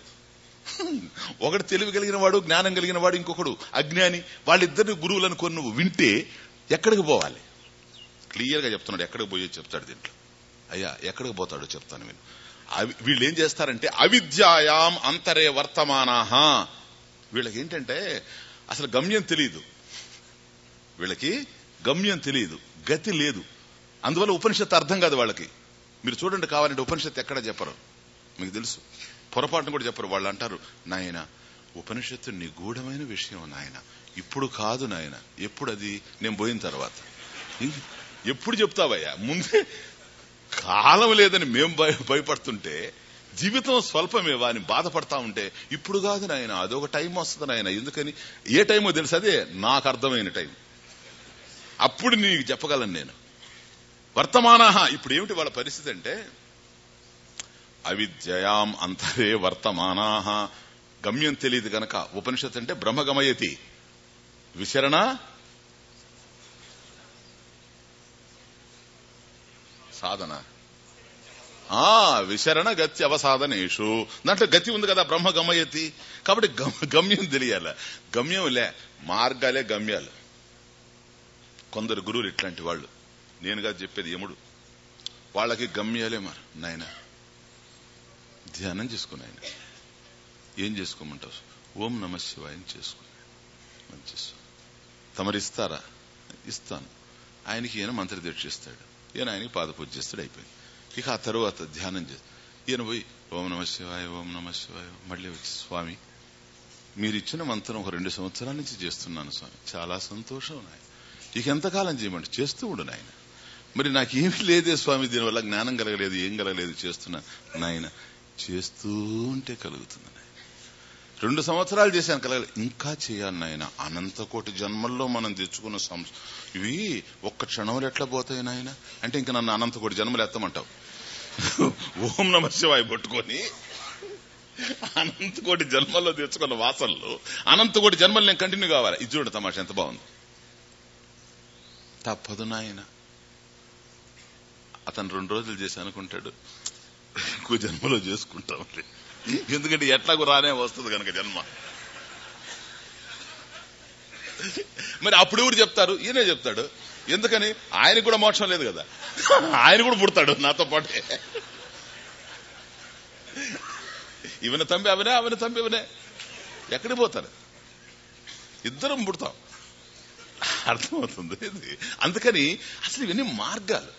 ఒకడు తెలివి కలిగిన వాడు జ్ఞానం కలిగిన వాడు ఇంకొకడు అజ్ఞాని వాళ్ళిద్దరిని గురువులను కొని నువ్వు వింటే ఎక్కడికి పోవాలి క్లియర్ గా చెప్తున్నాడు ఎక్కడికి పోయో చెప్తాడు దీంట్లో అయ్యా ఎక్కడికి పోతాడో చెప్తాను నేను అవి- వీళ్ళు ఏం చేస్తారంటే అవిద్యాయాం అంతరే వర్తమానాహ వీళ్ళకి ఏంటంటే అసలు గమ్యం తెలియదు వీళ్ళకి గమ్యం తెలియదు గతి లేదు అందువల్ల ఉపనిషత్తు అర్థం కాదు వాళ్ళకి మీరు చూడండి కావాలంటే ఉపనిషత్తు ఎక్కడ చెప్పరు మీకు తెలుసు పొరపాటును కూడా చెప్పరు వాళ్ళు అంటారు నాయన ఉపనిషత్తు నిగూఢమైన విషయం నాయన ఇప్పుడు కాదు నాయన ఎప్పుడు అది నేను పోయిన తర్వాత ఇంక- ఎప్పుడు చెప్తావయ్యా ముందే కాలం లేదని మేం భయ- భయపడుతుంటే జీవితం స్వల్పమేవా అని బాధపడతా ఉంటే ఇప్పుడు కాదు నాయన అదొక టైం వస్తుంది నాయన ఎందుకని ఏ టైమో తెలుసు అదే నాకు అర్థమైన టైం అప్పుడు నీకు చెప్పగలను నేను వర్తమాన ఇప్పుడు ఏమిటి వాళ్ళ పరిస్థితి అంటే అవిద్యయాం అంతరే వర్తమానా గమ్యం తెలియదు గనక ఉపనిషత్ అంటే బ్రహ్మగమయతి విశరణ సాధన ఆ విశరణ గతి అవసాధనేషు దాంట్లో గతి ఉంది కదా బ్రహ్మ గమయతి కాబట్టి గమ- గమ్యం తెలియాల గమ్యం లే మార్గాలే గమ్యాలు కొందరు గురువులు ఇట్లాంటి వాళ్ళు నేనుగా చెప్పేది యముడు వాళ్ళకి గమ్యాలే మరి నాయన ధ్యానం చేసుకుని ఆయన ఏం చేసుకోమంటావు ఓం నమ శివాయం చేసుకుని మంచి తమరిస్తారా ఇస్తాను ఆయనకి ఈయన మంత్రదీక్ష ఇస్తాడు ఈయన ఆయనకి పాదపూజ చేస్తాడు అయిపోయింది ఇక ఆ తరువాత ధ్యానం చేస్తాడు ఈయన పోయి ఓం నమ శివాయ ఓం నమ శివాయ మళ్ళీ వచ్చి స్వామి మీరు ఇచ్చిన మంత్రం ఒక రెండు సంవత్సరాల నుంచి చేస్తున్నాను స్వామి చాలా సంతోషం నాయన ఇక ఎంతకాలం చేయమంటే చేస్తూ ఉండు నాయన మరి నాకేమీ లేదే స్వామి దీనివల్ల జ్ఞానం కలగలేదు ఏం కలగలేదు చేస్తున్నా నాయన చేస్తూ ఉంటే కలుగుతుంది నాయన రెండు సంవత్సరాలు చేశాను కలగలేదు ఇంకా చేయాలి నాయన అనంత కోటి జన్మల్లో మనం తెచ్చుకున్న సంస్ ఇవి ఒక్క క్షణంలో ఎట్లా పోతాయి నాయన అంటే ఇంకా నన్ను అనంత కోటి జన్మలు ఎత్తమంటావు ఓం నమ శివాయ పట్టుకొని అనంత కోటి జన్మల్లో తెచ్చుకున్న వాసనలు అనంత కోటి జన్మలు నేను కంటిన్యూ కావాలి ఇది చూడు తమాషా ఎంత బాగుంది తప్పదు నాయన అతను రెండు రోజులు చేసి అనుకుంటాడు ఇంకో జన్మలో చేసుకుంటాం ఎందుకంటే ఎట్లాగూ రానే వస్తుంది కనుక జన్మ మరి అప్పుడు ఎవరు చెప్తారు ఈయనే చెప్తాడు ఎందుకని ఆయనకు కూడా మోక్షం లేదు కదా ఆయన కూడా పుడతాడు నాతో పాటే ఇవన తంబి అవనే అవన తంబి అవనే ఎక్కడికి పోతారు ఇద్దరం పుడతాం అర్థమవుతుంది ఇది అందుకని అసలు ఇవన్నీ మార్గాలు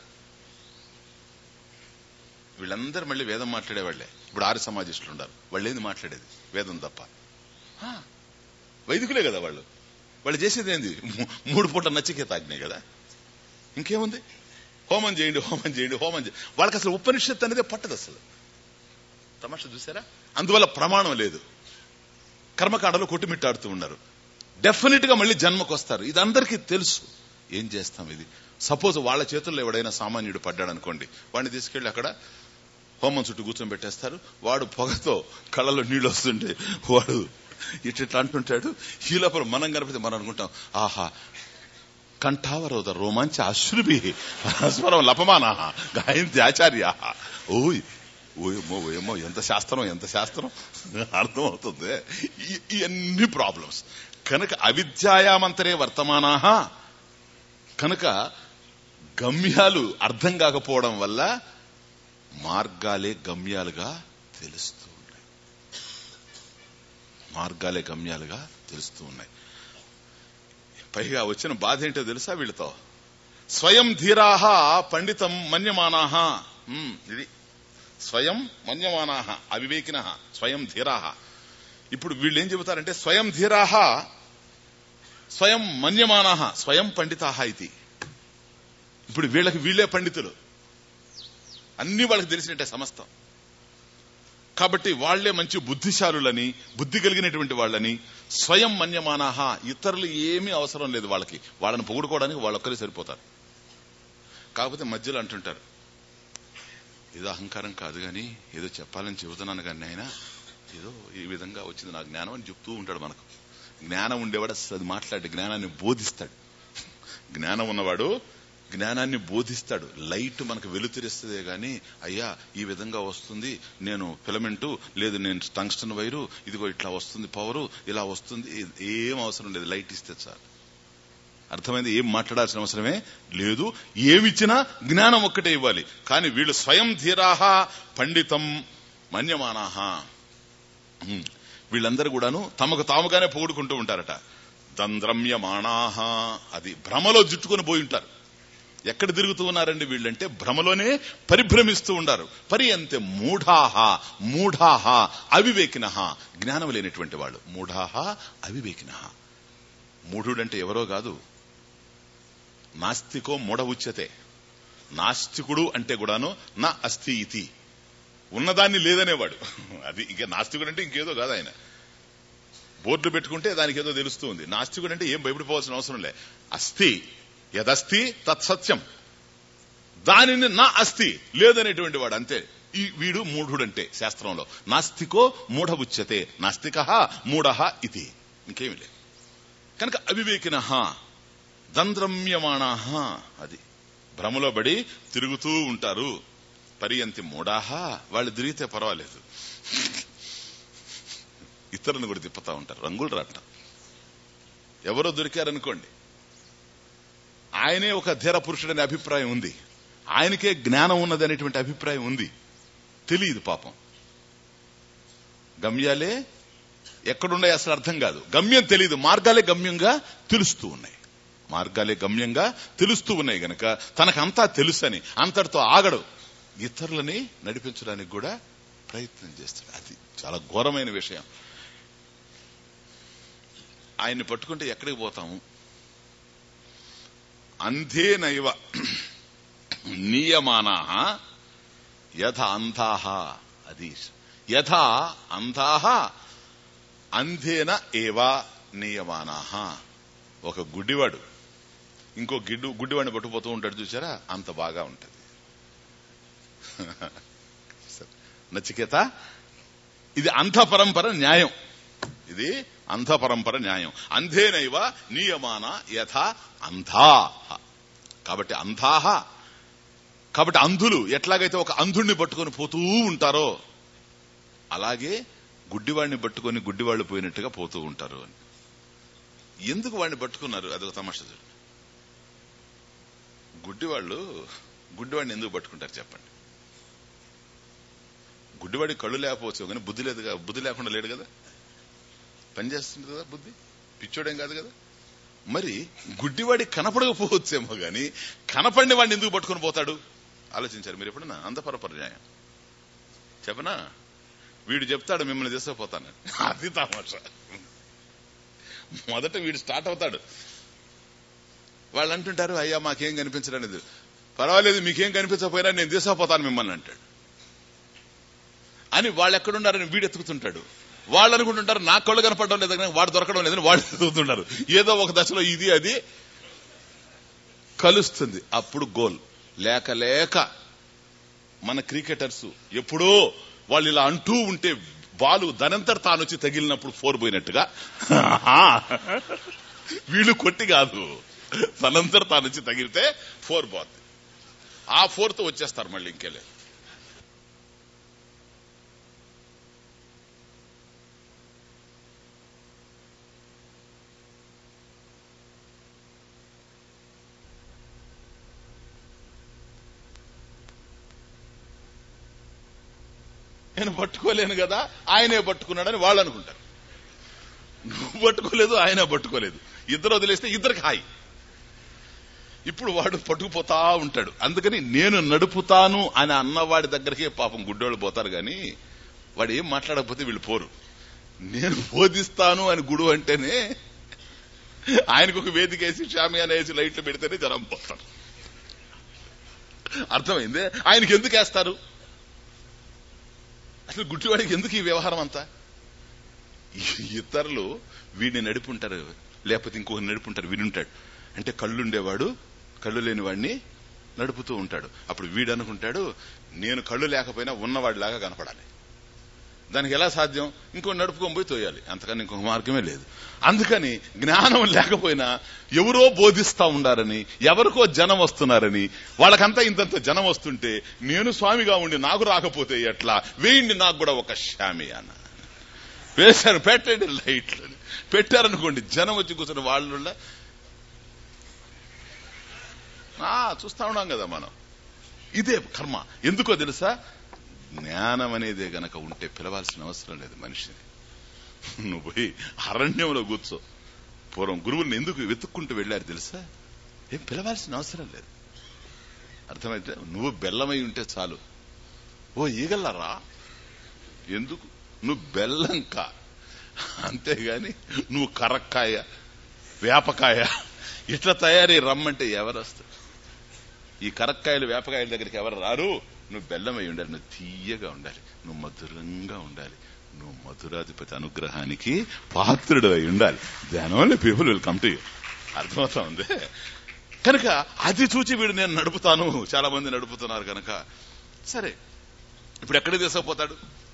వీళ్ళందరూ మళ్ళీ వేదం మాట్లాడేవాళ్లే ఇప్పుడు ఆర్య సమాజిస్టులు ఉన్నారు వాళ్ళు ఏంది మాట్లాడేది వేదం తప్ప ఆ, వైదికులే కదా వాళ్ళు వాళ్ళు చేసేది ఏంది మూ- మూడు పూట నచ్చికేత ఆజ్ఞ కదా ఇంకేముంది హోమం చేయండి హోమం చేయండి హోమం చేయండి వాళ్ళకి అసలు ఉపనిషత్తు అనేది పట్టదు అసలు తమాషా చూసారా అందువల్ల ప్రమాణం లేదు కర్మకాండలో కొట్టుమిట్టాడుతూ ఉన్నారు డెఫినెట్ గా మళ్ళీ జన్మకు వస్తారు ఇది అందరికీ తెలుసు ఏం చేస్తాం ఇది సపోజ్ వాళ్ళ చేతుల్లో ఎవడైనా సామాన్యుడు పడ్డాడు అనుకోండి వాడిని తీసుకెళ్లి అక్కడ హోమం చుట్టూ కూర్చొని పెట్టేస్తారు వాడు పొగతో కళ్ళలో నీళ్ళు వస్తుంటే వాడు ఇట్లా అంటుంటాడు ఈ లోపల మనం కనిపితే మనం అనుకుంటాం ఆహా కంఠావరోధ రోమాంచ అశ్రుభి స్వరం లపమానా గాయంతి ఆచార్య ఓయ్ ఓయమ్మో ఓయమ్మో ఎంత శాస్త్రం ఎంత శాస్త్రం అర్థమవుతుంది ఈ- ఇవన్నీ ప్రాబ్లమ్స్ కనుక అవిద్యాయామంతరే వర్తమానా కనుక గమ్యాలు అర్థం కాకపోవడం వల్ల మార్గాలే గమ్యాలుగా తెలుస్తూ ఉన్నాయి మార్గాలే గమ్యాలుగా తెలుస్తూ ఉన్నాయి పైగా వచ్చిన బాధ ఏంటో తెలుసా వీళ్ళతో స్వయం ధీరాహ పండితం మన్యమానాహ ఉమ్, ఇది స్వయం మన్యమానాహ అవివేకిన స్వయం ధీరాహ ఇప్పుడు వీళ్ళు ఏం చెబుతారంటే స్వయం ధీరాహ స్వయం మన్యమానాహ స్వయం పండితాహ ఇది ఇప్పుడు వీళ్ళకి వీళ్ళే పండితులు అన్ని వాళ్ళకి తెలిసినట్టే సమస్తం కాబట్టి వాళ్లే మంచి బుద్ధిశాలులని బుద్ధి కలిగినటువంటి వాళ్ళని స్వయం మన్యమానాహ ఇతరులు ఏమీ అవసరం లేదు వాళ్ళకి వాళ్ళని పొగుడుకోవడానికి వాళ్ళొక్కరే సరిపోతారు కాకపోతే మధ్యలో అంటుంటారు ఏదో అహంకారం కాదు గాని ఏదో చెప్పాలని చెబుతున్నాను కానీ ఆయన ఏదో ఈ విధంగా వచ్చింది నా జ్ఞానం అని చెప్తూ ఉంటాడు మనకు జ్ఞానం ఉండేవాడు అసలు అది మాట్లాడి జ్ఞానాన్ని బోధిస్తాడు జ్ఞానం ఉన్నవాడు జ్ఞానాన్ని బోధిస్తాడు లైట్ మనకు వెలుతురిస్తుందే గాని అయ్యా ఈ విధంగా వస్తుంది నేను ఫిలమెంటు లేదు నేను టంగ్స్టన్ వైరు ఇదిగో ఇట్లా వస్తుంది పవరు ఇలా వస్తుంది ఏ- ఏం అవసరం లేదు లైట్ ఇస్తే చాలు అర్థమైంది ఏం మాట్లాడాల్సిన అవసరమే లేదు ఏమిచ్చినా జ్ఞానం ఒక్కటే ఇవ్వాలి కానీ వీళ్ళు స్వయం ధీరాహ పండితం మన్యమానాహ ఉమ్. వీళ్ళందరూ కూడాను తమకు తాముగానే పొగుడుకుంటూ ఉంటారట దంద్రమ్యమాణాహ అది భ్రమలో జుట్టుకొని పోయి ఉంటారు ఎక్కడ తిరుగుతూ ఉన్నారండి వీళ్ళంటే భ్రమలోనే పరిభ్రమిస్తూ ఉండారు పరి అంతే మూఢాహ మూఢాహ అవివేకిన జ్ఞానం లేనటువంటి వాళ్ళు మూఢాహ అవివేకిన మూఢుడంటే ఎవరో కాదు నాస్తికో మూఢ ఉచ్యతే నాస్తికుడు అంటే కూడాను నా అస్థి ఇతి ఉన్నదాన్ని లేదనేవాడు అది ఇంకా నాస్తికుడు అంటే ఇంకేదో కాదు ఆయన బోర్డు పెట్టుకుంటే దానికి ఏదో తెలుస్తూ ఉంది నాస్తికుడు అంటే ఏం భయపడిపోవాల్సిన అవసరం లే అస్థి యదస్థి తత్సత్యం దానిని నా అస్థి లేదనేటువంటి వాడు అంతే ఈ వీడు మూఢుడంటే శాస్త్రంలో నాస్తికో మూఢ ఉచ్యతే నాస్తిక మూఢ ఇది ఇంకేమి లేదు కనుక అవివేకిన దంద్రమ్యమాణ అది భ్రమలో పడి తిరుగుతూ ఉంటారు పర్యంతి మూడాహ వాళ్ళు తిరిగితే పర్వాలేదు ఇతరులను కూడా తిప్పుతా ఉంటారు రంగులు రాటం ఎవరో దొరికారనుకోండి ఆయనే ఒక ధీర పురుషుడనే అభిప్రాయం ఉంది ఆయనకే జ్ఞానం ఉన్నది అనేటువంటి అభిప్రాయం ఉంది తెలియదు పాపం గమ్యాలే ఎక్కడున్నాయి అసలు అర్థం కాదు గమ్యం తెలియదు మార్గాలే గమ్యంగా తెలుస్తూ ఉన్నాయి మార్గాలే గమ్యంగా తెలుస్తూ ఉన్నాయి గనక తనకంతా తెలుసని అంతటితో ఆగడు ఇతరులని నడిపించడానికి కూడా ప్రయత్నం చేస్తాడు అది చాలా ఘోరమైన విషయం ఆయన్ని పట్టుకుంటే ఎక్కడికి పోతాము అంధేనైవ నియమానా యథ అంధాహ అది యథా అంధాహ అంధేన ఏవా నియమానాహ ఒక గుడ్డివాడు ఇంకో గిడ్డు గుడ్డివాడిని పట్టుకుపోతూ ఉంటాడు చూసారా అంత బాగా ఉంటది నచికేత ఇది అంధ పరంపర న్యాయం ఇది అంధ పరంపర న్యాయం అంధేనైవ నియమాన యథా అంధా కాబట్టి అంధాహ కాబట్టి అంధులు ఎట్లాగైతే ఒక అంధుణ్ణి పట్టుకొని పోతూ ఉంటారో అలాగే గుడ్డివాడిని పట్టుకొని గుడ్డివాళ్ళు పోయినట్టుగా పోతూ ఉంటారు అని ఎందుకు వాడిని పట్టుకున్నారు అదొక తమాషా చూడండి గుడ్డివాళ్ళు గుడ్డివాడిని ఎందుకు పట్టుకుంటారు చెప్పండి గుడ్డివాడి కళ్ళు లేకపోవచ్చు కానీ బుద్ధి లేదు కదా బుద్ధి లేకుండా లేడు కదా పని చేస్తుంది కదా బుద్ధి పిచ్చోడేం కాదు కదా మరి గుడ్డివాడి కనపడకపోవచ్చేమో గాని కనపడిన వాడిని ఎందుకు పట్టుకొని పోతాడు ఆలోచించారు మీరు ఎప్పుడన్నా అంతపరపర్యాయం చెప్పనా వీడు చెప్తాడు మిమ్మల్ని తీసుకుపోతాను అది తమాషా మొదట వీడు స్టార్ట్ అవుతాడు వాళ్ళు అంటుంటారు అయ్యా మాకేం కనిపించడానికి పర్వాలేదు మీకేం కనిపించకపోయినా నేను తీసుకుపోతాను మిమ్మల్ని అంటాడు అని వాళ్ళు ఎక్కడున్నారని వీడు ఎత్తుకుతుంటాడు వాళ్ళు అనుకుంటుంటారు నా కళ్ళు కనపడడం లేదు కానీ వాడు దొరకడం లేదని వాళ్ళు ఎత్తుకుతుంటారు ఏదో ఒక దశలో ఇది అది కలుస్తుంది అప్పుడు గోల్ లేక లేక మన క్రికెటర్స్ ఎప్పుడో వాళ్ళు ఇలా అంటూ ఉంటే బాలు దనంతట తాను వచ్చి తగిలినప్పుడు ఫోర్ పోయినట్టుగా వీళ్ళు కొట్టి కాదు తనంతట తాను వచ్చి తగిలితే ఫోర్ పోద్ది ఆ ఫోర్ తో వచ్చేస్తారు మళ్ళీ ఇంకెళ్ళే నేను పట్టుకోలేను కదా ఆయనే పట్టుకున్నాడని వాళ్ళు అనుకుంటారు నువ్వు పట్టుకోలేదు ఆయన పట్టుకోలేదు ఇద్దరు వదిలేస్తే ఇద్దరికి హాయి ఇప్పుడు వాడు పట్టుకుపోతా ఉంటాడు అందుకని నేను నడుపుతాను అని అన్నవాడి దగ్గరికే పాపం గుడ్డోళ్ళు పోతారు గాని వాడు ఏం మాట్లాడకపోతే వీళ్ళు పోరు నేను బోధిస్తాను అని గుడు అంటేనే ఆయనకు ఒక వేదిక వేసి షామియాన వేసి లైట్లు పెడితేనే జనం పోతారు అర్థమైందే ఆయనకి ఎందుకు వేస్తారు అసలు గుడ్డివాడికి ఎందుకు ఈ వ్యవహారం అంతా ఈ ఇతరులు వీడిని నడుపుంటారు లేకపోతే ఇంకొక నడుపుంటారు వినుంటాడు అంటే కళ్ళుండేవాడు కళ్ళు లేని వాడిని నడుపుతూ ఉంటాడు అప్పుడు వీడు అనుకుంటాడు నేను కళ్ళు లేకపోయినా ఉన్నవాడిలాగా కనపడాలి దానికి ఎలా సాధ్యం ఇంకో నడుపుకొని పోయి తోయాలి అంతకని ఇంకొక మార్గమే లేదు అందుకని జ్ఞానం లేకపోయినా ఎవరో బోధిస్తా ఉండారని ఎవరికో జనం వస్తున్నారని వాళ్ళకంతా ఇంతంత జనం వస్తుంటే నేను స్వామిగా ఉండి నాకు రాకపోతే ఎట్లా వేయండి నాకు కూడా ఒక షామియాన వేశారు పెట్టండి లైట్లు పెట్టారనుకోండి జనం వచ్చి కూర్చొని వాళ్ళు చూస్తా ఉన్నాం కదా మనం ఇదే కర్మ ఎందుకో తెలుసా జ్ఞానం అనేదే గనక ఉంటే పిలవాల్సిన అవసరం లేదు మనిషిని నువ్వు పోయి అరణ్యంలో కూర్చో పూర్వం గురువుల్ని ఎందుకు వెతుక్కుంటూ వెళ్ళారు తెలుసా ఏం పిలవాల్సిన అవసరం లేదు అర్థమైతే నువ్వు బెల్లమై ఉంటే చాలు ఓ ఈగల్లరా ఎందుకు నువ్వు బెల్లం కా అంతేగాని నువ్వు కరక్కాయ వేపకాయ ఇట్లా తయారీ రమ్మంటే ఎవరు వస్తారు ఈ కరక్కాయలు వేపకాయల దగ్గరికి ఎవరు రారు నువ్వు బెల్లమై ఉండాలి నువ్వు తీయగా ఉండాలి నువ్వు మధురంగా ఉండాలి నువ్వు మధురాధిపతి అనుగ్రహానికి పాత్రుడు అయి ఉండాలి దాని only people will come to you అర్థమవుతా ఉంది కనుక అది చూచి వీడు నేను నడుపుతాను చాలా మంది నడుపుతున్నారు కనుక సరే ఇప్పుడు ఎక్కడికి తీసుకుపోతాడు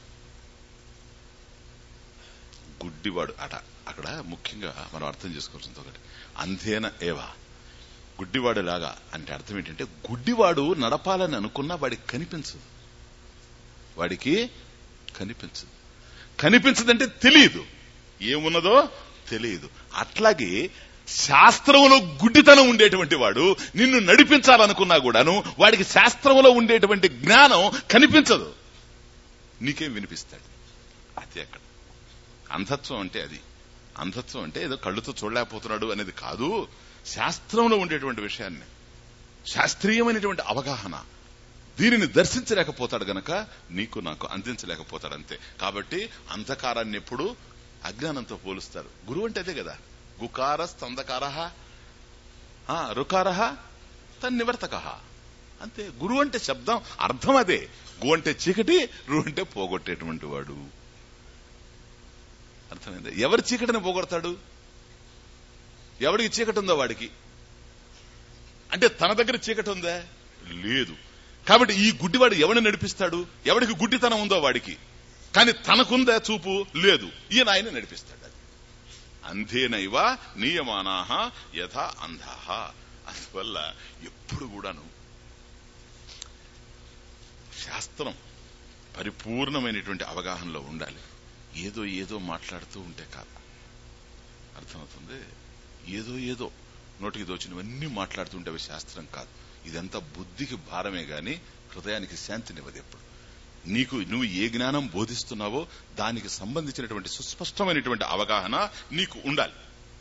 గుడ్డివాడు అట అక్కడ ముఖ్యంగా మనం అర్థం చేసుకోవాల్సింది ఒకటి అంతేన ఏవా గుడ్డివాడు లాగా అంటే అర్థం ఏంటంటే గుడ్డివాడు నడపాలని అనుకున్నా వాడికి కనిపించదు వాడికి కనిపించదు కనిపించదంటే తెలియదు ఏమున్నదో తెలియదు అట్లాగే శాస్త్రంలో గుడ్డితనం ఉండేటువంటి వాడు నిన్ను నడిపించాలనుకున్నా కూడాను వాడికి శాస్త్రంలో ఉండేటువంటి జ్ఞానం కనిపించదు నీకేం వినిపిస్తాడు అది అక్కడ అంధత్వం అంటే అది అంధత్వం అంటే ఏదో కళ్ళుతో చూడలేకపోతున్నాడు అనేది కాదు శాస్త్రంలో ఉండేటువంటి విషయాన్ని శాస్త్రీయమైనటువంటి అవగాహన దీనిని దర్శించలేకపోతాడు గనక నీకు నాకు అందించలేకపోతాడు అంతే కాబట్టి అంధకారాన్ని ఎప్పుడు అజ్ఞానంతో పోలుస్తారు గురువు అంటే అదే కదా గుకార స్తంధకార రుకార తన్నివర్తక అంతే గురువు అంటే శబ్దం అర్థం అదే గు అంటే చీకటి రు అంటే పోగొట్టేటువంటి వాడు అర్థమైంది ఎవరి చీకటిని పోగొడతాడు ఎవడికి చీకటి ఉందో వాడికి అంటే తన దగ్గర చీకటి ఉందా లేదు కాబట్టి ఈ గుడ్డివాడు ఎవరిని నడిపిస్తాడు ఎవడికి గుడ్డితనం ఉందో వాడికి కానీ తనకుందా చూపు లేదు ఈయన ఆయన నడిపిస్తాడు అది అంధేనైవ నియమానాహ యథా అంధాహ అందువల్ల ఎప్పుడు కూడాను శాస్త్రం పరిపూర్ణమైనటువంటి అవగాహనలో ఉండాలి ఏదో ఏదో మాట్లాడుతూ ఉంటే కాదు అర్థమవుతుంది ఏదో ఏదో నోటికి దోచినవన్నీ మాట్లాడుతుంటే అవి శాస్త్రం కాదు ఇదంతా బుద్ధికి భారమే గాని హృదయానికి శాంతినివ్వదు ఎప్పుడు నీకు నువ్వు ఏ జ్ఞానం బోధిస్తున్నావో దానికి సంబంధించినటువంటి సుస్పష్టమైనటువంటి అవగాహన నీకు ఉండాలి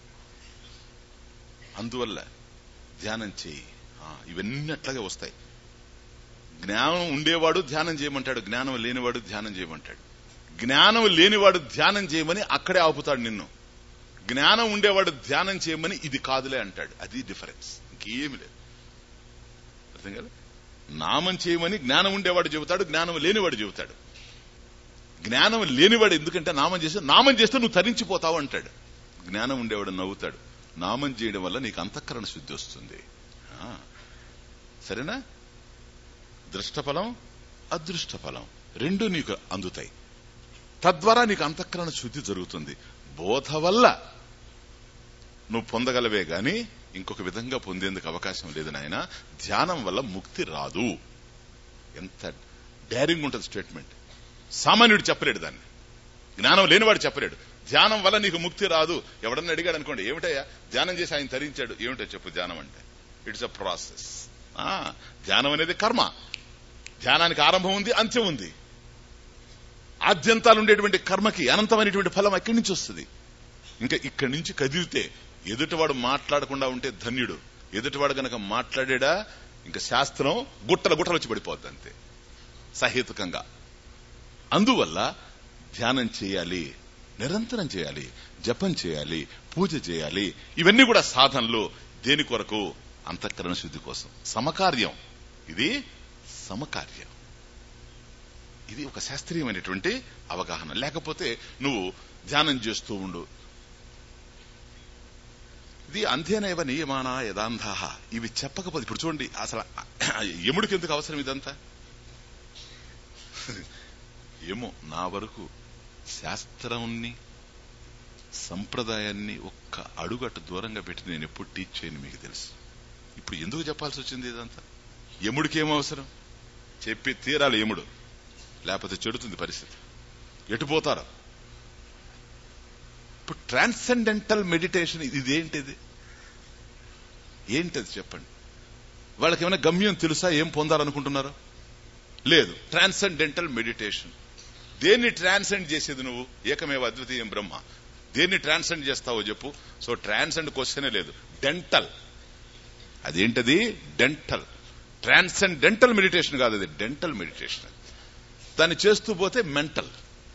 అందువల్ల ధ్యానం చేయి ఆ, ఇవన్నీ అట్లాగే వస్తాయి జ్ఞానం ఉండేవాడు ధ్యానం చేయమంటాడు జ్ఞానం లేనివాడు ధ్యానం చేయమంటాడు జ్ఞానం లేనివాడు ధ్యానం చేయమని అక్కడే ఆపుతాడు నిన్ను జ్ఞానం ఉండేవాడు ధ్యానం చేయమని ఇది కాదులే అంటాడు అది డిఫరెన్స్ ఇంకేమి లేదు అర్థం కదా నామం చేయమని జ్ఞానం ఉండేవాడు చెబుతాడు జ్ఞానం లేనివాడు చెబుతాడు జ్ఞానం లేనివాడు ఎందుకంటే నామం చేస్తే నామం చేస్తే నువ్వు తరించిపోతావు అంటాడు జ్ఞానం ఉండేవాడు నవ్వుతాడు నామం చేయడం వల్ల నీకు అంతఃకరణ శుద్ధి వస్తుంది ఆ, సరేనా దృష్టఫలం అదృష్టఫలం రెండు నీకు అందుతాయి తద్వారా నీకు అంతఃకరణ శుద్ధి జరుగుతుంది బోధ వల్ల నువ్వు పొందగలవే గాని ఇంకొక విధంగా పొందేందుకు అవకాశం లేదు నాయన ధ్యానం వల్ల ముక్తి రాదు ఎంత డైరింగ్ ఉంటుంది స్టేట్మెంట్ సామాన్యుడు చెప్పలేడు దాన్ని జ్ఞానం లేనివాడు చెప్పలేడు ధ్యానం వల్ల నీకు ముక్తి రాదు ఎవడన్నా అడిగాడు అనుకోండి ఏమిటయ్యా ధ్యానం చేసి ఆయన తరించాడు ఏమిటో చెప్పు ధ్యానం అంటే ఇట్స్ అ ప్రాసెస్ ధ్యానం అనేది కర్మ ధ్యానానికి ఆరంభం ఉంది అంత్యం ఉంది ఆద్యంతాలు ఉండేటువంటి కర్మకి అనంతమైనటువంటి ఫలం ఎక్కడి నుంచి వస్తుంది ఇంకా ఇక్కడి నుంచి కదిలితే ఎదుటివాడు మాట్లాడకుండా ఉంటే ధన్యుడు ఎదుటివాడు గనక మాట్లాడాడా ఇంకా శాస్త్రం గుట్టల గుట్టలు వచ్చి పడిపోద్ది అంతే సహేతుకంగా అందువల్ల ధ్యానం చేయాలి నిరంతరం చేయాలి జపం చేయాలి పూజ చేయాలి ఇవన్నీ కూడా సాధనలు దేని కొరకు అంతఃకరణ శుద్ధి కోసం సమకార్యం ఇది సమకార్యం ఇది ఒక శాస్త్రీయమైనటువంటి అవగాహన లేకపోతే నువ్వు ధ్యానం చేస్తూ ఉండు ఇది అంతేనైవ నియమాన యదాంధాహ ఇవి చెప్పకపోతే ఇప్పుడు చూడండి అసలు ఎముడికి ఎందుకు అవసరం ఇదంతా ఏమో నా వరకు శాస్త్రాన్ని సంప్రదాయాన్ని ఒక్క అడుగట్టు దూరంగా పెట్టి నేను ఎప్పుడు టీచ్ చేయను మీకు తెలుసు ఇప్పుడు ఎందుకు చెప్పాల్సి వచ్చింది ఇదంతా యముడికి ఏం అవసరం చెప్పి తీరాలి యముడు లేకపోతే చెడుతుంది పరిస్థితి ఎటు పోతారు ఇప్పుడు ట్రాన్సెండెంటల్ మెడిటేషన్ ఇదేంటిది ఏంటది చెప్పండి వాళ్ళకి ఏమైనా గమ్యం తెలుసా ఏం పొందాలనుకుంటున్నారో లేదు ట్రాన్సెండెంటల్ మెడిటేషన్ దేన్ని ట్రాన్సెండ్ చేసేది నువ్వు ఏకమేవ అద్వితీయం బ్రహ్మ దేన్ని ట్రాన్సెండ్ చేస్తావో చెప్పు సో ట్రాన్సెండ్ క్వశ్చనే లేదు డెంటల్ అదేంటది డెంటల్ ట్రాన్సెండెంటల్ మెడిటేషన్ కాదు అది డెంటల్ మెడిటేషన్ దాన్ని చేస్తూ పోతే మెంటల్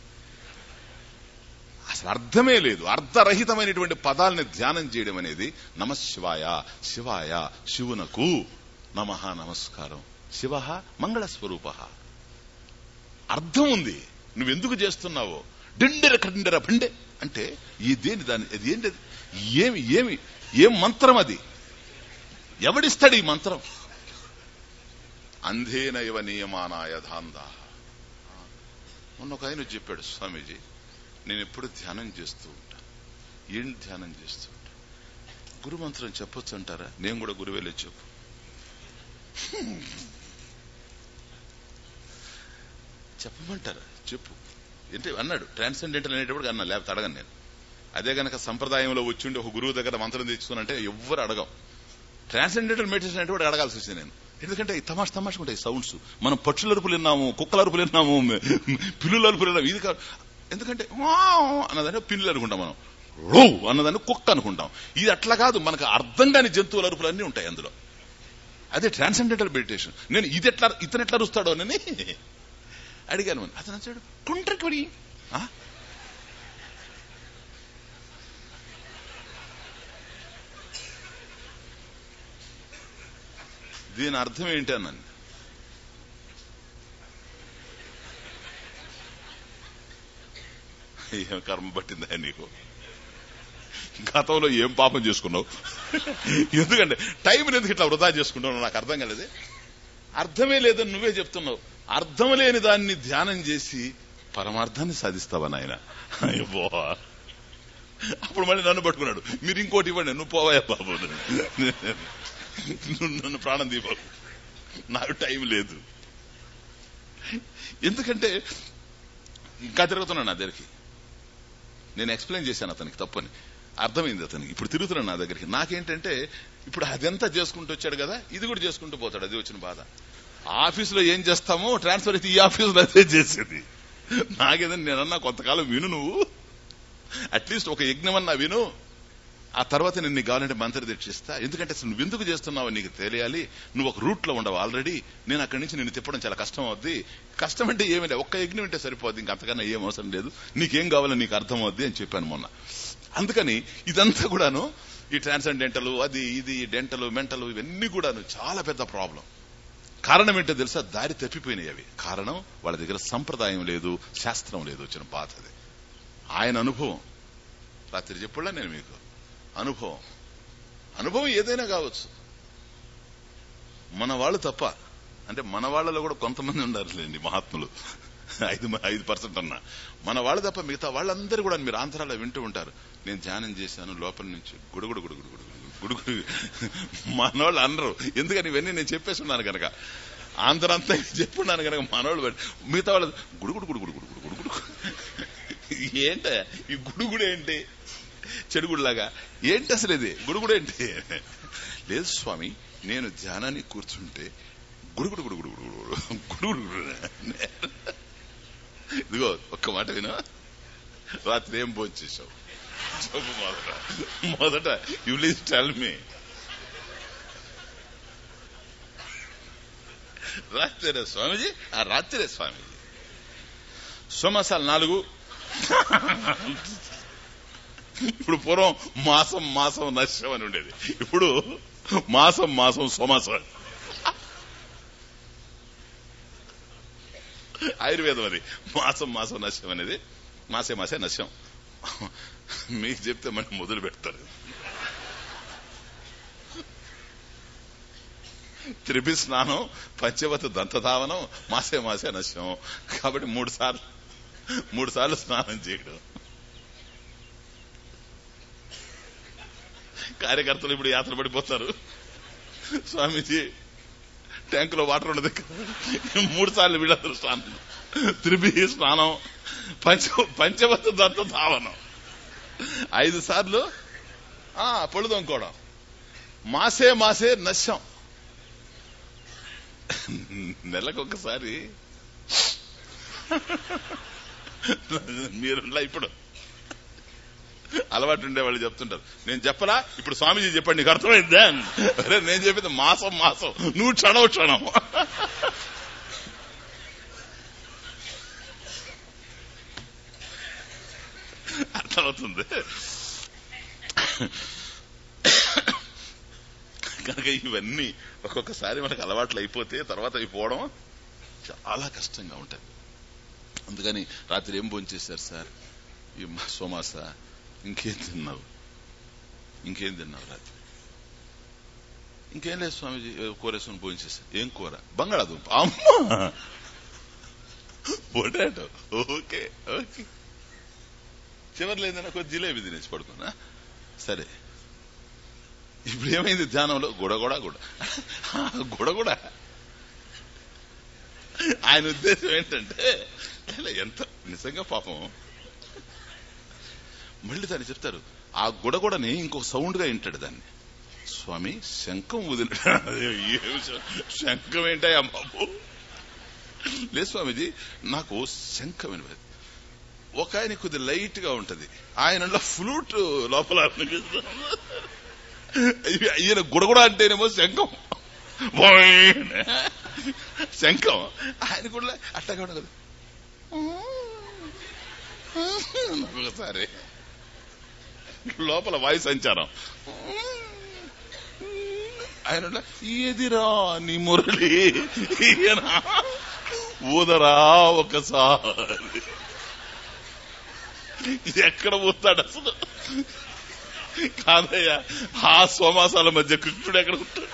అసలు అర్థమే లేదు అర్థరహితమైనటువంటి పదాలని ధ్యానం చేయడం అనేది నమశివాయ శివాయ శివునకు నమ నమస్కారం శివ మంగళ స్వరూప అర్థం ఉంది నువ్వెందుకు చేస్తున్నావో డిండెర కండెర బండే అంటే ఈ దేని దాని అది ఏంటి అది? ఏమి ఏమి ఏం మంత్రం అది ఎవడిస్తాడు ఈ మంత్రం అంధేనైవ నియమానాయ ధాందా మొన్న ఒక ఆయన చెప్పాడు స్వామీజీ నేను ఎప్పుడు ధ్యానం చేస్తూ ఉంటాను ఏం ధ్యానం చేస్తూ ఉంటాను గురు మంత్రం చెప్పొచ్చు అంటారా నేను కూడా గురువేలే చెప్పు చెప్పమంటారా చెప్పు ఏంటి అన్నాడు ట్రాన్సెండెంటల్ అనేటప్పుడు అన్నా లేకపోతే అడగను నేను అదే గనక సంప్రదాయంలో వచ్చిండి ఒక గురువు దగ్గర మంత్రం తెచ్చుకున్నంటే ఎవ్వరు అడగం ట్రాన్సెండెంటల్ మెడిటేషన్ అంటే కూడా అడగాల్సి వచ్చింది నేను ఎందుకంటే ఈ తమాష తమాష ఉంటాయి సౌండ్స్ మనం పక్షుల అరుపులు విన్నాము కుక్కల అరుపులు విన్నాము పిల్లుల అరుపులు విన్నాము ఇది కాదు ఎందుకంటే వావ్ అన్నదాన్ని పిల్లులు అనుకుంటాం మనం రో అన్నదాన్ని కుక్క అనుకుంటాం ఇది అట్లా కాదు మనకు అర్థం కాని జంతువుల అరుపులు అన్నీ ఉంటాయి అందులో అదే ట్రాన్సెండెంటల్ మెడిటేషన్ నేను ఇది ఎట్లా ఇతను ఎట్లా అరుస్తాడో అని అడిగాను అతను వచ్చాడు కుంట్రకొడి దీని అర్థం ఏంటి అన్నాను ఏం కర్మ పట్టిందా నీకు గతంలో ఏం పాపం చేసుకున్నావు ఎందుకంటే టైం ఎందుకు ఇట్లా వృధా చేసుకుంటావు నాకు అర్థం కాలేదే అర్థమే లేదని నువ్వే చెప్తున్నావు అర్థం లేని దాన్ని ధ్యానం చేసి పరమార్థాన్ని సాధిస్తావా నాయన అయ్యో అప్పుడు మళ్ళీ నన్ను పట్టుకున్నాడు మీరు ఇంకోటి ఇవ్వండి నువ్వు పోవాయా బాబు నువ్వు నన్ను ప్రాణం దీపాకు నాకు టైం లేదు ఎందుకంటే ఇంకా తిరుగుతున్నాను నా దగ్గరికి నేను ఎక్స్ప్లెయిన్ చేశాను అతనికి తప్పని అర్థమైంది అతనికి ఇప్పుడు తిరుగుతున్నాడు నా దగ్గరికి నాకేంటంటే ఇప్పుడు అదంతా చేసుకుంటూ వచ్చాడు కదా ఇది కూడా చేసుకుంటూ పోతాడు అది వచ్చిన బాధ ఆఫీసులో ఏం చేస్తామో ట్రాన్స్ఫర్ అయితే ఈ ఆఫీసులో అదే చేసేది నాకేదని నేనన్నా కొంతకాలం విను నువ్వు అట్లీస్ట్ ఒక యజ్ఞం అన్నా విను ఆ తర్వాత నేను నీకు కావాలంటే మంత్రి దీక్షిస్తా ఎందుకంటే అసలు నువ్వు ఎందుకు చేస్తున్నావో నీకు తెలియాలి నువ్వు ఒక రూట్ లో ఉండవు ఆల్రెడీ నేను అక్కడి నుంచి నిన్ను తిప్పడం చాలా కష్టం అవుద్ది కష్టం అంటే ఏమీ లేదు ఒక్క యజ్ఞం అంటే సరిపోద్ది ఇంక అంతకన్నా ఏం అవసరం లేదు నీకేం కావాలో నీకు అర్థం అవుద్ది అని చెప్పాను మొన్న అందుకని ఇదంతా కూడాను ఈ ట్రాన్సెండెంటల్ అది ఇది డెంటల్ మెంటల్ ఇవన్నీ కూడాను చాలా పెద్ద ప్రాబ్లం కారణం ఏంటో తెలుసా దారి తప్పిపోయినాయి అవి కారణం వాళ్ళ దగ్గర సంప్రదాయం లేదు శాస్త్రం లేదు వచ్చిన బాధ అది ఆయన అనుభవం రాత్రి చెప్పుడా నేను మీకు అనుభవం అనుభవం ఏదైనా కావచ్చు మన వాళ్ళు తప్ప అంటే మన వాళ్ళలో కూడా కొంతమంది ఉండారులేండి మహాత్ములు ఐదు ఐదు పర్సెంట్ అన్నా మన వాళ్ళు తప్ప మిగతా వాళ్ళందరూ కూడా మీరు ఆంధ్రాలో వింటూ ఉంటారు నేను ధ్యానం చేశాను లోపల నుంచి గుడుగుడు గుడుగుడు గుడుగుడు గుడుగుడు మనోళ్ళు అనరు ఎందుకని ఇవన్నీ నేను చెప్పేసి ఉన్నాను కనుక ఆంధ్ర అంతా చెప్పున్నాను కనుక మనోళ్ళు మిగతా వాళ్ళు గుడుగుడు గుడుగుడు గుడుగుడు గుడుగుడు ఏంట ఈ గుడుగుడు ఏంటి చెడుగుడులాగా ఏంటి అసలు ఇది గుడుగుడు ఏంటి లేదు స్వామి నేను ధ్యానాన్ని కూర్చుంటే గుడుగుడు గుడుగుడు గుడుగుడు గుడుగుడు ఇదిగో ఒక్క మాట వినా రాత్రి ఏం భోంచేసావు చెప్పు మొదట మొదట యు ప్లీజ్ టెల్ మీ రాత్రిరే స్వామీజీ ఆ రాత్రిరే స్వామీజీ సోమసాలు నాలుగు ఇప్పుడు పూర్వం మాసం మాసం నశ్యం అని ఉండేది ఇప్పుడు మాసం మాసం సోమాసం ఆయుర్వేదం అది మాసం మాసం నశ్యం అనేది మాసే మాసే నశ్యం మీకు చెప్తే మనం మొదలు పెడతారు త్రిపి స్నానం పంచవత దంతధావనం మాసే మాసే నశ్యం కాబట్టి మూడు సార్లు మూడు సార్లు స్నానం చేయడం కార్యకర్తలు ఇప్పుడు యాత్ర పడిపోతారు స్వామీజీ ట్యాంకులో వాటర్ ఉండదు మూడు సార్లు వీళ్ళందరూ స్నానం త్రిపి స్నానం పంచ పంచవత దత్త ధావనం ఐదు సార్లు ఆ పొళ్ళు తొంకోవడం మాసే మాసే నశ్యం నెలకొకసారి మీరు ఇప్పుడు అలవాటు ఉండే వాళ్ళు చెప్తుంటారు నేను చెప్పరా ఇప్పుడు స్వామీజీ చెప్పండి నీకు అర్థమైందా అరే నేను చెప్పింది మాసం మాసం నువ్వు క్షణం క్షణం అర్థమవుతుంది కనుక ఇవన్నీ ఒక్కొక్కసారి మనకు అలవాట్లు అయిపోతే తర్వాత అవి పోవడం చాలా కష్టంగా ఉంటుంది అందుకని రాత్రి ఏం భోంచేశారు సార్ ఈ సోమాస ఇంకేం తిన్నావు ఇంకేం తిన్నావు రాత్రి ఇంకేం లేదు స్వామిజీ కూర వేసుకుని భోంచేశారు ఏం కూర బంగాళాదుంప అమ్మా పొటాటో ఓకే ఓకే చివరిలో ఏందన్నా కొద్ది జిలేబీ తినేసి పడుకున్నా సరే ఇప్పుడు ఏమైంది ధ్యానంలో గుడగొడ గుడ గుడగుడ ఆయన ఉద్దేశం ఏంటంటే ఎంత నిజంగా పాపం మళ్ళీ దాన్ని చెప్తారు ఆ గుడగొడని ఇంకొక సౌండ్ గా వింటాడు దాన్ని స్వామి శంఖం వదిలి శంఖం ఏంటయ్యా బాబు లేదు స్వామిజీ నాకు శంఖం వినపది ఒక ఆయన కొద్ది లైట్ గా ఉంటది ఆయనలో ఫ్లూట్ లోపల ఈయన గుడగుడ అంటేనేమో శంఖం శంఖం ఆయన కూడా అట్టగా ఉండదు ఒకసారి లోపల వాయు సంచారం ఆయన ఏదిరా నీ మురళి ఈయన ఊదరా ఒకసారి ఎక్కడ పోతాడు అసలు కాదయ్యా ఆ సోమాసాల మధ్య కృష్ణుడు ఎక్కడ ఉంటాడు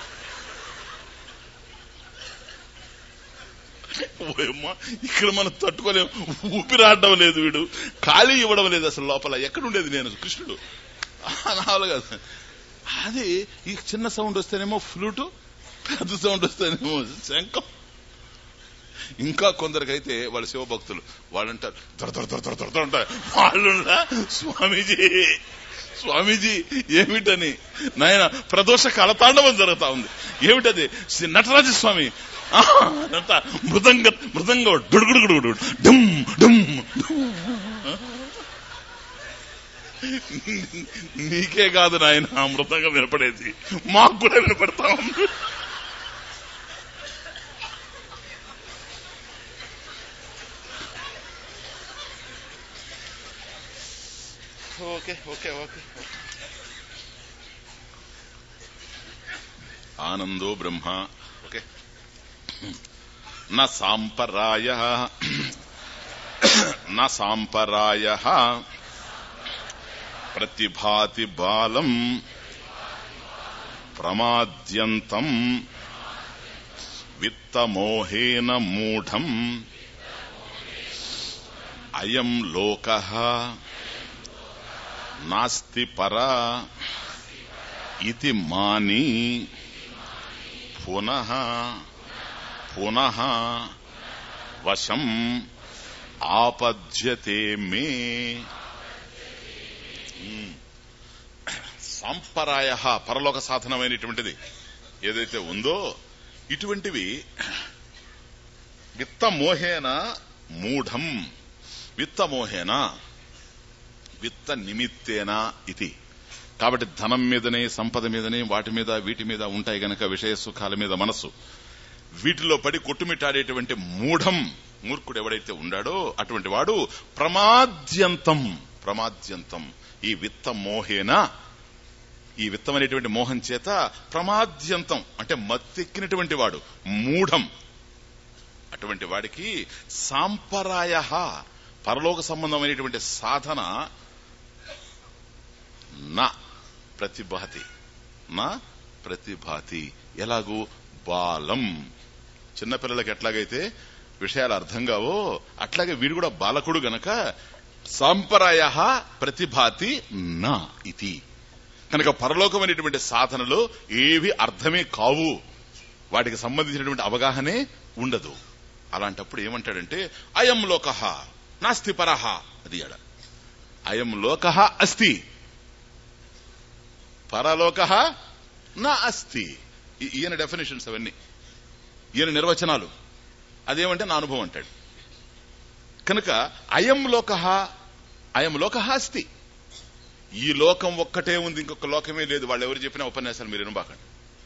ఓయమ్మా ఇక్కడ మనం తట్టుకోలేం ఊపిరాడడం లేదు వీడు ఖాళీ ఇవ్వడం లేదు అసలు లోపల ఎక్కడుండేది నేను కృష్ణుడు నాలుగు కదా అది ఈ చిన్న సౌండ్ వస్తేనేమో ఫ్లూటు పెద్ద సౌండ్ వస్తేనేమో శంఖం ఇంకా కొందరికైతే వాళ్ళ శివభక్తులు వాళ్ళు అంటారు దొర దొర దొర దొర దొర దొర అంటారు వాళ్ళు స్వామీజీ స్వామీజీ ఏమిటని నాయన ప్రదోష కలతాండవం జరుగుతా ఉంది ఏమిటది శ్రీ నటరాజ స్వామి ఆ, అంతా మృదంగ మృదంగ డుడుగుడుగుడు డుమ్ డుమ్ డుమ్. నీకే కాదు నాయన ఆ మృదంగా వినపడేది మాకు కూడా వినపడతా ఉంది ఓకే ఓకే ఓకే ఆనందో బ్రహ్మ ఓకే న సాంపరాయ న సాంపరాయ ప్రతిభాతి బాలం ప్రమాద్యంతం విత్తమోహేన మూఢం అయం లోక నాస్తి పరా ఇది మాని పునః పునః వశం ఆపద్యతే మే ఉమ్. సాంపరాయ పరలోక సాధనమైనటువంటిది ఏదైతే ఉందో ఇటువంటివి విత్తమోహేన మూఢం విత్తమోహేన విత్త నిమిత్తేన ఇది కాబట్టి ధనం మీదనే సంపద మీదనే వాటి మీద వీటి మీద ఉంటాయి గనక విషయ సుఖాల మీద మనస్సు వీటిలో పడి కొట్టుమిట్టాడేటువంటి మూఢం మూర్ఖుడు ఎవడైతే ఉండాడో అటువంటి వాడు ప్రమాద్యంతం ప్రమాద్యంతం ఈ విత్త మోహేన ఈ విత్తం అనేటువంటి మోహం చేత ప్రమాద్యంతం అంటే మత్తెక్కినటువంటి వాడు మూఢం అటువంటి వాడికి సాంపరాయ పరలోక సంబంధమైనటువంటి సాధన నా ప్రతిభాతి నా ప్రతిభాతి ఎలాగూ బాలం చిన్నపిల్లలకి ఎట్లాగైతే విషయాలు అర్థం కావో అట్లాగే వీడు కూడా బాలకుడు గనక సాంపరాయ ప్రతిభాతి నా ఇది కనుక పరలోకం అనేటువంటి సాధనలో ఏవి అర్థమే కావు వాటికి సంబంధించినటువంటి అవగాహనే ఉండదు అలాంటప్పుడు ఏమంటాడంటే అయం లోక నాస్తి పరహ అది ఆడ అయం లోక అస్తి పరలోక నా అస్తి ఈ- ఈయన డెఫినేషన్స్ అవన్నీ ఈయన నిర్వచనాలు అదేమంటే నా అనుభవం అంటాడు కనుక అయం లోక అయం లోక అస్తి ఈ లోకం ఒక్కటే ఉంది ఇంకొక లోకమే లేదు వాళ్ళు ఎవరు చెప్పినా ఉపన్యాసాలు మీరు వినబాకండి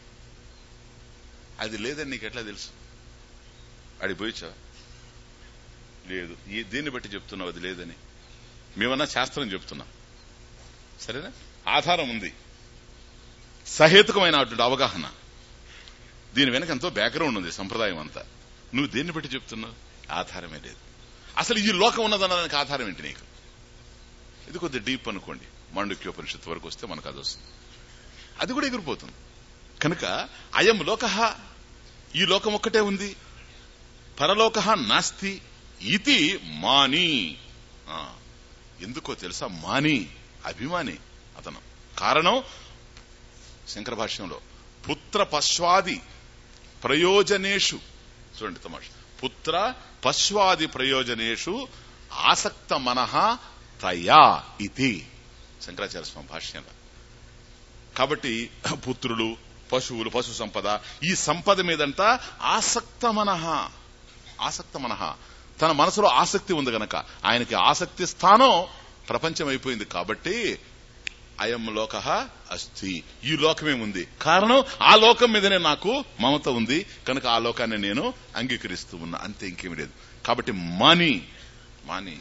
అది లేదని నీకు ఎట్లా తెలుసు అడి పోయిచ్చా లేదు ఈ దీన్ని బట్టి చెప్తున్నావు అది లేదని మేమన్నా శాస్త్రం చెప్తున్నాం సరేనా ఆధారం ఉంది సహేతుకమైనటువంటి అవగాహన దీని వెనక ఎంతో బ్యాక్గ్రౌండ్ ఉంది సంప్రదాయం అంతా నువ్వు దేన్ని బట్టి చెప్తున్నావు ఆధారమే లేదు అసలు ఈ లోకం ఉన్నదనడానికి ఆధారం ఏంటి నీకు ఇది కొద్దిగా డీప్ అనుకోండి మాండుక్యోపనిషత్తు వరకు వస్తే మనకు అది వస్తుంది అది కూడా ఎగిరిపోతుంది కనుక అయం లోక ఈ లోకం ఒక్కటే ఉంది పరలోక నాస్తి ఇది మాని ఆ, ఎందుకో తెలుసా మాని అభిమాని అతను కారణం శంకర భాష్యంలో పుత్ర పశ్వాది ప్రయోజనేషు చూడండి తమాష పుత్ర పశ్వాది ప్రయోజనేషు ఆసక్త మనః తయా ఇది శంకరాచార్య స్వామి భాష్యంలో కాబట్టి పుత్రులు పశువులు పశు సంపద ఈ సంపద మీదంతా ఆసక్త మనః ఆసక్త మనః తన మనసులో ఆసక్తి ఉంది గనక ఆయనకి ఆసక్తి స్థానం ప్రపంచం అయిపోయింది కాబట్టి అయం లోక అస్థి ఈ లోకమే ఉంది కారణం ఆ లోకం మీదనే నాకు మమత ఉంది కనుక ఆ లోకాన్ని నేను అంగీకరిస్తూ ఉన్నా అంతే ఇంకేమి లేదు కాబట్టి మాని మాని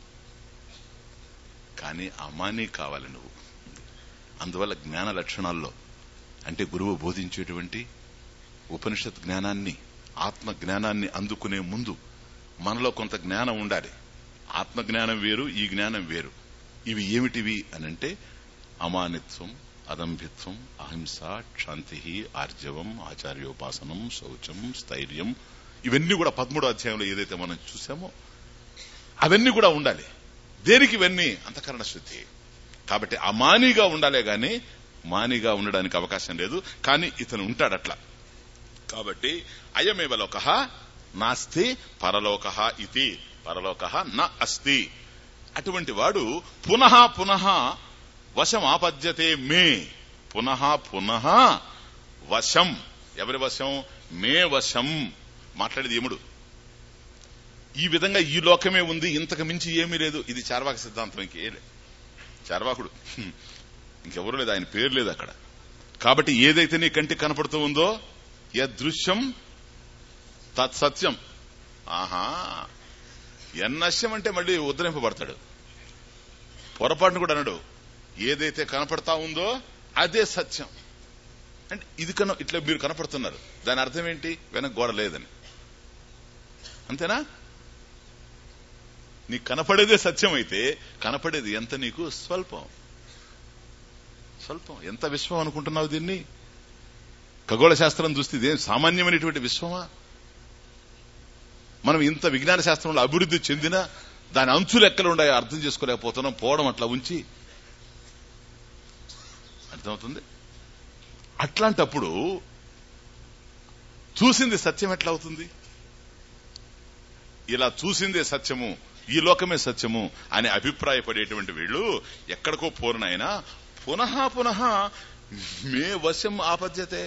కానీ అమాని కావాలి నువ్వు అందువల్ల జ్ఞాన లక్షణాల్లో అంటే గురువు బోధించేటువంటి ఉపనిషత్ జ్ఞానాన్ని ఆత్మ జ్ఞానాన్ని అందుకునే ముందు మనలో కొంత జ్ఞానం ఉండాలి ఆత్మ జ్ఞానం వేరు ఈ జ్ఞానం వేరు ఇవి ఏమిటివి అనంటే అమానిత్వం అదంభిత్వం అహింస క్షాంతి ఆర్జవం ఆచార్యోపాసనం శౌచం స్థైర్యం ఇవన్నీ కూడా పదమూడో అధ్యాయంలో ఏదైతే మనం చూసామో అవన్నీ కూడా ఉండాలి దేనికి ఇవన్నీ అంతఃకరణ శుద్ధి కాబట్టి అమానిగా ఉండాలే గాని మానిగా ఉండడానికి అవకాశం లేదు కానీ ఇతను ఉంటాడు అట్లా కాబట్టి అయమేవ లోక నాస్తి పరలోక ఇది పరలోక న అస్తి అటువంటి వాడు పునః పునః వశం ఆపద్యతే మే పునః పునః వశం ఎవరి వశం మే వశం మాట్లాడేది యముడు ఈ విధంగా ఈ లోకమే ఉంది ఇంతకు మించి ఏమీ లేదు ఇది చార్వాక సిద్ధాంతం ఇంకే చార్వాకుడు హ్మ్. ఇంకెవరు లేదు ఆయన పేరు లేదు అక్కడ కాబట్టి ఏదైతే నీ కంటికి కనపడుతూ ఉందో యదృశ్యం తత్సత్యం ఆహా ఎన్నశ్యం అంటే మళ్ళీ ఉద్ధరింపబడతాడు పొరపాటును కూడా అనడు ఏదైతే కనపడతా ఉందో అదే సత్యం అంటే ఇది కన ఇట్లా మీరు కనపడుతున్నారు దాని అర్థం ఏంటి వెనక గోడ లేదని అంతేనా నీకు కనపడేదే సత్యం అయితే కనపడేది ఎంత నీకు స్వల్పం స్వల్పం ఎంత విశ్వం అనుకుంటున్నావు దీన్ని ఖగోళ శాస్త్రం చూస్తే ఇదేం సామాన్యమైనటువంటి విశ్వమా మనం ఇంత విజ్ఞాన శాస్త్రంలో అభివృద్ధి చెందినా దాని అంచులు ఎక్కడ ఉన్నాయో అర్థం చేసుకోలేకపోతున్నాం పోవడం అట్లా ఉంచి అర్థమవుతుంది అట్లాంటప్పుడు చూసింది సత్యం ఎట్లా అవుతుంది ఇలా చూసిందే సత్యము ఈ లోకమే సత్యము అని అభిప్రాయపడేటువంటి వీళ్ళు ఎక్కడికో పూర్ణైనా పునః పునః మే వశం ఆపద్యతే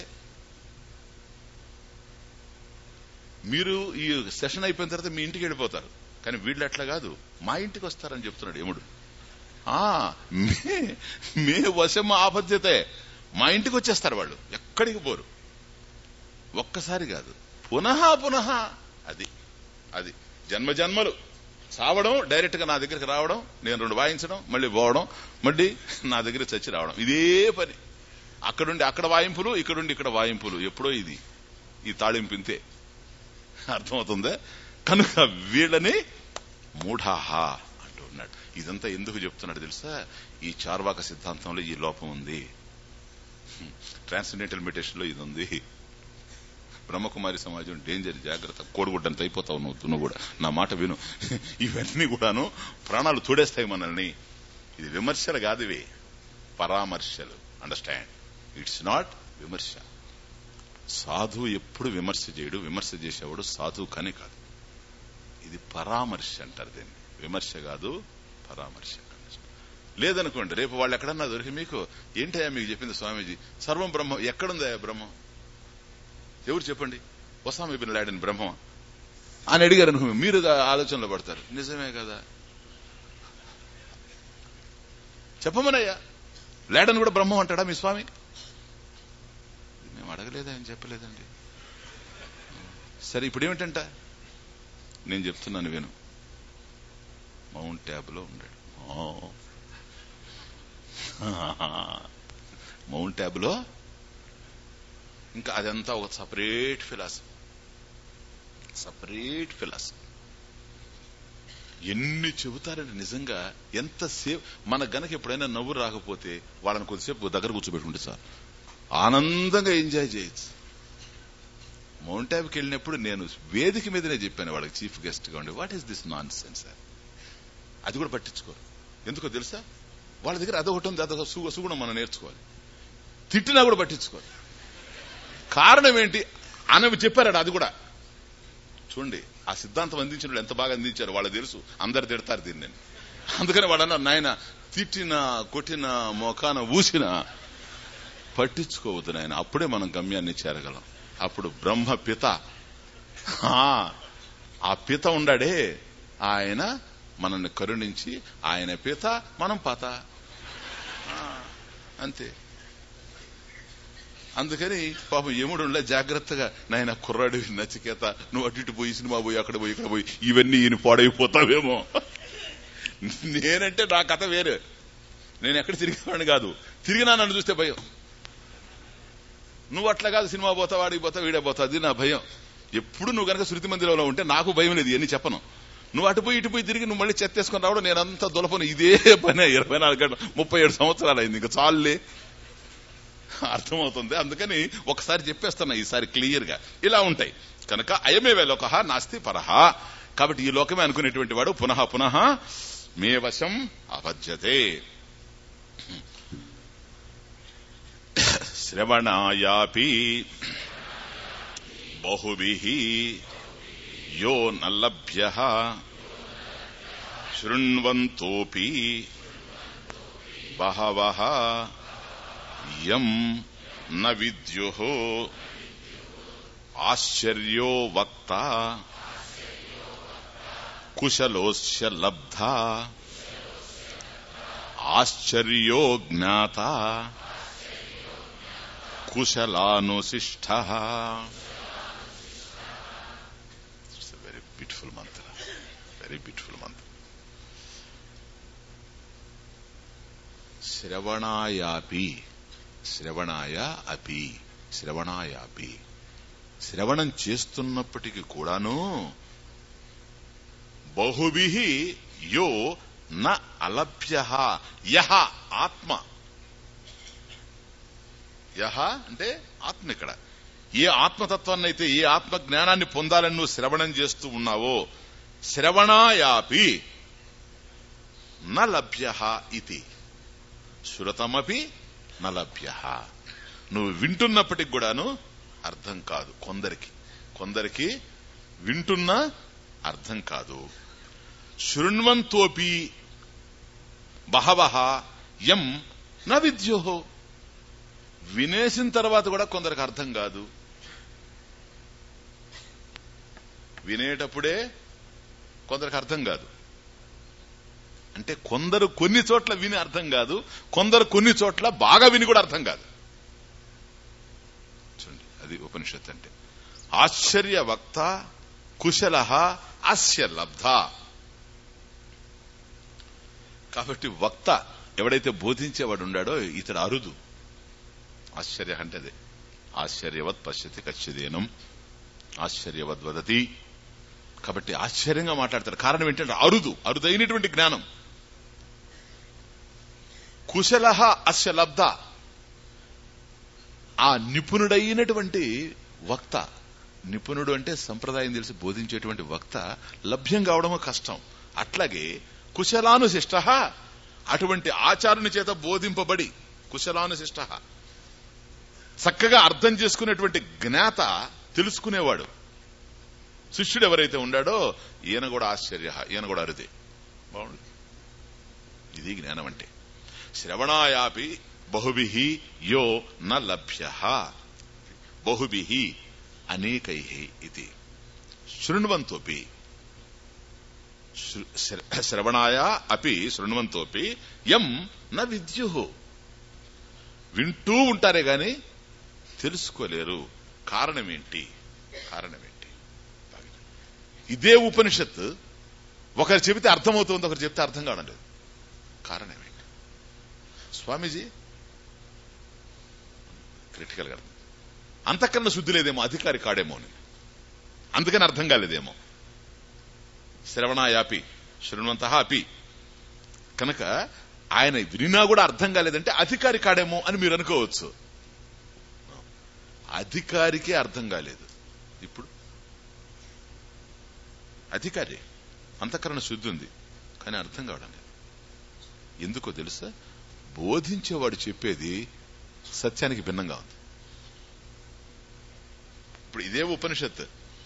మీరు ఈ సెషన్ అయిపోయిన తర్వాత మీ ఇంటికి వెళ్ళిపోతారు కానీ వీళ్ళు అట్లా కాదు మా ఇంటికి వస్తారని చెప్తున్నాడు యముడు ఆ మే మే వశం ఆపద్యతే మా ఇంటికి వచ్చేస్తారు వాళ్ళు ఎక్కడికి పోరు ఒక్కసారి కాదు పునః పునః అది అది జన్మ జన్మలు చావడం డైరెక్ట్ గా నా దగ్గరికి రావడం నేను రెండు వాయించడం మళ్ళీ పోవడం మళ్ళీ నా దగ్గర చచ్చి రావడం ఇదే పని అక్కడుండి అక్కడ వాయింపులు ఇక్కడుండి ఇక్కడ వాయింపులు ఎప్పుడో ఇది ఈ తాళింపు ఇంతే అర్థమవుతుందా కనుక వీళ్ళని మూఢాహ అంటూ ఉన్నాడు ఇదంతా ఎందుకు చెప్తున్నాడు తెలుసా ఈ చార్వాక సిద్ధాంతంలో ఈ లోపం ఉంది ట్రాన్స్జెండెంటల్ మెడిటేషన్ లో ఇది ఉంది బ్రహ్మకుమారి సమాజం డేంజర్ జాగ్రత్త కోడిగుడ్డంత అయిపోతావు నువ్వు నువ్వు కూడా నా మాట విను ఇవన్నీ కూడాను ప్రాణాలు తోడేస్తాయి మనల్ని ఇది విమర్శలు కాదు ఇవి పరామర్శలు అండర్స్టాండ్ ఇట్స్ నాట్ విమర్శ సాధువు ఎప్పుడు విమర్శ చేయడు విమర్శ చేసేవాడు సాధువు కానీ కాదు ఇది పరామర్శ అంటారు దీన్ని విమర్శ కాదు పరామర్శ లేదనుకోండి రేపు వాళ్ళు ఎక్కడన్నా దొరికి మీకు ఏంటయ్యా మీకు చెప్పింది స్వామీజీ సర్వం బ్రహ్మం ఎక్కడుందయ్యా బ్రహ్మం ఎవరు చెప్పండి ఒసామి బిన్ లాడెన్ బ్రహ్మం అని అడిగారు అనుకో మీరు ఆలోచనలో పడతారు నిజమే కదా చెప్పమనయ్యా లాడన్ కూడా బ్రహ్మం అంటాడా మీ స్వామి మేము అడగలేదా ఆయన చెప్పలేదండి సరే ఇప్పుడు ఏమిటంట నేను చెప్తున్నాను విను మౌంట్ ట్యాబ్ లో ఉండాడు మౌంట్ ట్యాబ్ లో ఇంకా అదంతా ఒక సపరేట్ ఫిలాసఫీ సపరేట్ ఫిలాసఫీ ఎన్ని చెబుతారని నిజంగా ఎంతసేపు మన గనక ఎప్పుడైనా నవ్వు రాకపోతే వాళ్ళని కొద్దిసేపు దగ్గర కూర్చోబెట్టుకుంటే సార్ ఆనందంగా ఎంజాయ్ చేయొచ్చు మౌంట్ ట్యాబ్కి వెళ్ళినప్పుడు నేను వేదిక మీదనే చెప్పాను వాళ్ళకి చీఫ్ గెస్ట్ గా ఉండి what is this nonsense sir అది కూడా పట్టించుకోరు ఎందుకో తెలుసా వాళ్ళ దగ్గర అదొకటి ఉంది అదొక సు సుగుణం మనం నేర్చుకోవాలి తిట్టినా కూడా పట్టించుకోవాలి కారణం ఏంటి అని చెప్పారట అది కూడా చూడండి ఆ సిద్ధాంతం అందించిన వాళ్ళు ఎంత బాగా అందించారు వాళ్ళకి తెలుసు అందరు తిడతారు దీన్ని అందుకని వాళ్ళన్నారు నాయన తిట్టిన కొట్టిన మొఖాన ఊసిన పట్టించుకోవద్దు నాయన అప్పుడే మనం గమ్యాన్ని చేరగలం అప్పుడు బ్రహ్మ పిత ఆ పిత ఉండాడే ఆయన మనల్ని కరుణించి ఆయన పిత మనం పత అంతే అందుకని పాపం యముడుండే జాగ్రత్తగా నాయన కుర్రాడు నచికేత నువ్వు అటు ఇటు పోయి సినిమా పోయి అక్కడ పోయి ఇక్కడ పోయి ఇవన్నీ ఈయన పాడైపోతావేమో నేనంటే నా కథ వేరే నేను ఎక్కడ తిరిగేవాడిని కాదు తిరిగినా నన్ను చూస్తే భయం నువ్వు అట్లా కాదు సినిమా పోతా వాడికి పోతా వీడే పోతా అది నా భయం ఎప్పుడు నువ్వు కనుక శృతి మందిరంలో ఉంటే నాకు భయం లేదు ఎన్ని చెప్పను నువ్వు అటు పోయి ఇటు పోయి తిరిగి నువ్వు మళ్ళీ చెత్తేసుకొని రావడం నేనంతా దులపను ఇదే పనే ఇరవై నాలుగు గంటలు ముప్పై ఏడు సంవత్సరాలు అయింది ఇంకా చాలులే అర్థమవుతుంది అందుకని ఒకసారి చెప్పేస్తున్నా ఈసారి క్లియర్ గా ఇలా ఉంటాయి కనుక అయమేవే లోక నాస్తి పరహ కాబట్టి ఈ లోకమే అనుకునేటువంటి వాడు పునః పునః మే వశం అపద్యతే శ్రవణాయాపి బహుభి యో నలభ్య శృణ్వంతోపి బహవః యం న విద్యు ఆశ్చర్యో వక్త కుశలోస్య లబ్ధ ఆశ్చర్యో జ్ఞాత కుశలానుశిష్ట వెరీ బ్యూటిఫుల్ మంత్ర వెరీ బ్యూటిఫుల్ మంత్ర శ్రవణాయాపి శ్రవణాయ అపి శ్రవణాయాపి శ్రవణం చేస్తున్నప్పటికీ కూడాను బహుభి యో న అలభ్య యహ ఆత్మ యహ అంటే ఆత్మ ఇక్కడ ఏ ఆత్మతత్వాన్ని అయితే ఏ ఆత్మ జ్ఞానాన్ని పొందాలని నువ్వు శ్రవణం చేస్తూ ఉన్నావో శ్రవణాయాపి న లభ్య ఇది శృతమపి న లభ్య నువ్వు వింటున్నప్పటికి కూడాను అర్థం కాదు కొందరికి కొందరికి వింటున్నా అర్థం కాదు శృణ్వంతోపి బహవహ యం న విద్యో వినేసిన తర్వాత కూడా కొందరికి అర్థం కాదు వినేటప్పుడే కొందరికి అర్థం కాదు అంటే కొందరు కొన్ని చోట్ల విని అర్థం కాదు కొందరు కొన్ని చోట్ల బాగా విని కూడా అర్థం కాదు చూడండి అది ఉపనిషత్తు అంటే ఆశ్చర్య వక్త కుశల అస్య లబ్ధ కాబట్టి వక్త ఎవడైతే బోధించేవాడు ఉండాడో ఇతడు అరుదు ఆశ్చర్య అంటే అదే ఆశ్చర్యవత్ పశ్యతి కచ్చిదేనం ఆశ్చర్యవద్ వదతి కాబట్టి ఆశ్చర్యంగా మాట్లాడతాడు కారణం ఏంటంటే అరుదు అరుదైనటువంటి జ్ఞానం కుశల అస్య లబ్ధ ఆ నిపుణుడైనటువంటి వక్త నిపుణుడు అంటే సంప్రదాయం తెలిసి బోధించేటువంటి వక్త లభ్యం కావడము కష్టం అట్లాగే కుశలానుశిష్ట అటువంటి ఆచారుని చేత బోధింపబడి కుశలానుశిష్ట చక్కగా అర్థం చేసుకునేటువంటి జ్ఞాత తెలుసుకునేవాడు శిష్యుడు ఎవరైతే ఉండాడో ఈయన కూడా ఆశ్చర్య ఈయన కూడా అరుదే బాగుంది ఇది జ్ఞానం అంటే శ్రవణాయాపి బహుభి యో న లభ్య బహుభి అనేకై ఇది శృణ్వంతోపి శ్రవణాయ అపి శృణ్వంతోపి యం న విద్యు వింటూ ఉంటారే గాని తెలుసుకోలేరు కారణమేంటి కారణమేంటి ఇదే ఉపనిషత్ ఒకరు చెబితే అర్థమవుతుంది ఒకరు చెప్తే అర్థం కావడం లేదు కారణమేంటి స్వామీజీ క్రిటికల్ గా అంతకన్నా శుద్ధి లేదేమో అధికారి కాడేమో అని అందుకని అర్థం కాలేదేమో శ్రవణాయాపి శృణ్వంత అపి కనుక ఆయన వినినా కూడా అర్థం కాలేదంటే అధికారి కాడేమో అని మీరు అనుకోవచ్చు అధికారికి అర్థం కాలేదు ఇప్పుడు అధికారి అంతఃకరణ శుద్ధి ఉంది కానీ అర్థం కావడం లేదు ఎందుకో తెలుసా బోధించేవాడు చెప్పేది సత్యానికి భిన్నంగా ఉంది ఇప్పుడు ఇదే ఉపనిషత్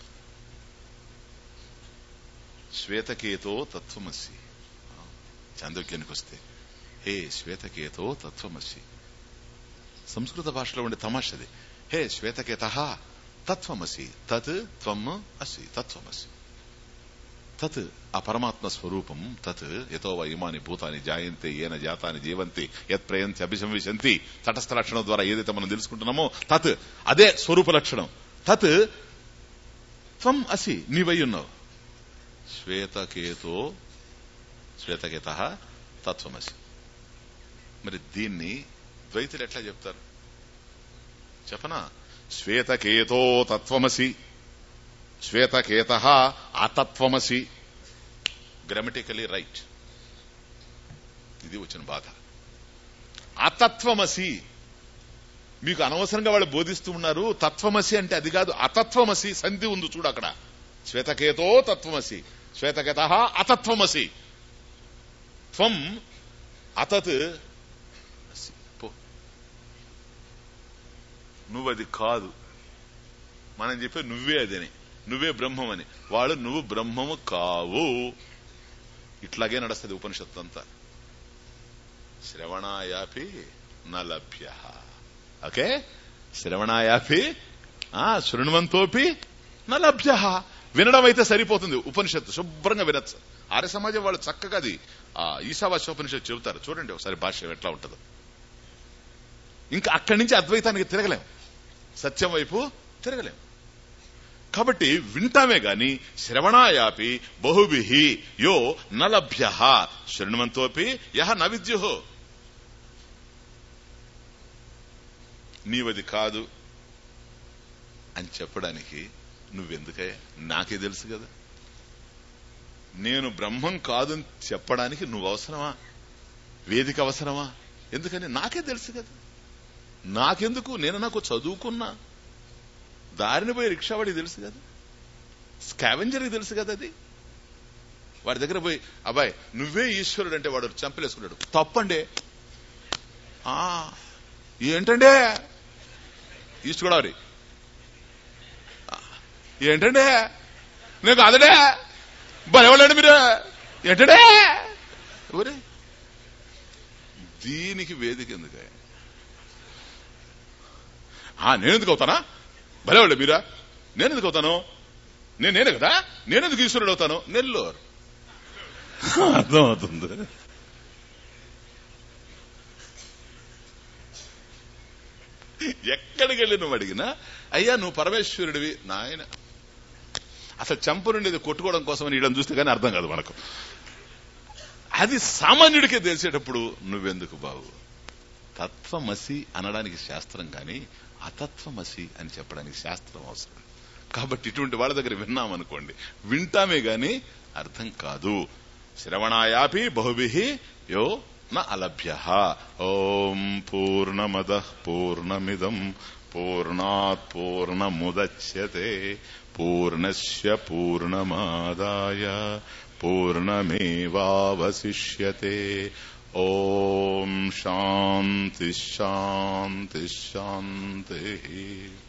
శ్వేతకేతో తత్వమసి చాందోక్యానికి వస్తే హే శ్వేతకేతో తత్వమసి సంస్కృత భాషలో ఉండే తమాషది హే శ్వేతకేత తత్వమసి తత్ త్వం అసి తత్వమసి తత్ ఆ పరమాత్మ స్వరూపం తత్ ఎతో ఇమాని భూతాన్ని జాయంతే ఏన జాతాన్ని జీవంతి యత్ ప్రయంతి అభిశంవిశంతి తటస్థ లక్షణం ద్వారా ఏదైతే మనం తెలుసుకుంటున్నామో తత్ అదే స్వరూప లక్షణం తత్ త్వం అసి నీవై ఉన్నావు శ్వేతకేతో శ్వేతకేత తత్వమసి మరి దీన్ని ద్వైతులు ఎట్లా చెప్తారు చెప్పనా శ్వేతకేతో తత్వమసి శ్వేతకేత అతత్వమసి గ్రామటికలీ రైట్ ఇది వచ్చిన బాధ అతత్వమసి మీకు అనవసరంగా వాళ్ళు బోధిస్తూ ఉన్నారు తత్వమసి అంటే అది కాదు అతత్వమసి సంధి ఉంది చూడు అక్కడ శ్వేతకేతో తత్వమసి శ్వేతకేత అతత్వమసి త్వం అతత్ అసి. పో నువ్వది కాదు మనం చెప్పే నువ్వే అదని నువ్వే బ్రహ్మమని వాడు నువ్వు బ్రహ్మము కావు ఇట్లాగే నడుస్తుంది ఉపనిషత్తు అంతా శ్రవణాయాపి నలభ్య ఓకే శ్రవణాయాపి ఆ శృణ్వంతోపి నలభ్య వినడం అయితే సరిపోతుంది ఉపనిషత్తు శుభ్రంగా వినొచ్చు ఆర్య సమాజం వాళ్ళు చక్కగా అది ఆ ఈశావాస్య ఉపనిషత్తు చెబుతారు చూడండి ఒకసారి భాష్యం ఎట్లా ఉంటుందో ఇంకా అక్కడి నుంచి అద్వైతానికి తిరగలేం సత్యం వైపు తిరగలేం కాబట్టి వింటామే గాని శ్రవణాయాపి బహుభి యో నలభ్య శృణ్వంతోపి యహ న విద్యుహో నీవది కాదు అని చెప్పడానికి నువ్వెందుకయ్యా నాకే తెలుసు కదా నేను బ్రహ్మం కాదని చెప్పడానికి నువ్వు అవసరమా వేదిక అవసరమా ఎందుకని నాకే తెలుసు కదా నాకెందుకు నేను నాకు చదువుకున్నా దారిని పోయి రిక్షా వాడికి తెలుసు కదా స్కావెంజర్కి తెలుసు కదా అది వాడి దగ్గర పోయి అబ్బాయి నువ్వే ఈశ్వరుడు అంటే వాడు చంపలేసుకున్నాడు తప్పండి ఆ ఏంటండే ఈశ్వరుడు ఏంటండే నేను కాదడే బలవాళ్ళండి మీరు ఏంటండే ఎవరే దీనికి వేదిక ఎందుకే ఆ నేను ఎందుకు అవుతానా భలేవాళ్ళు మీరా నేను ఎందుకు అవుతాను నేను నేనే కదా నేను ఎందుకు ఈశ్వరుడు అవుతాను నెల్లూరు అర్థం అవుతుంది ఎక్కడికి వెళ్ళి నువ్వు అడిగినా అయ్యా నువ్వు పరమేశ్వరుడివి నాయన అసలు చంపు నుండి కొట్టుకోవడం కోసమని ఇడం చూస్తే కానీ అర్థం కాదు మనకు అది సామాన్యుడికే తెలిసేటప్పుడు నువ్వెందుకు బాబు తత్వమసి అనడానికి శాస్త్రం కానీ అతత్వమసి అని చెప్పడానికి శాస్త్రం అవసరం కాబట్టి ఇటువంటి వాళ్ళ దగ్గర విన్నామనుకోండి వింటామే గాని అర్థం కాదు శ్రవణాయాపి బహుభి యో న అలభ్య ఓం పూర్ణమద పూర్ణమిదం పూర్ణాత్ పూర్ణముద్యతే పూర్ణస్య పూర్ణమాదాయ పూర్ణమేవావశిష్యతే ఓం శాంతి శాంతి శాంతి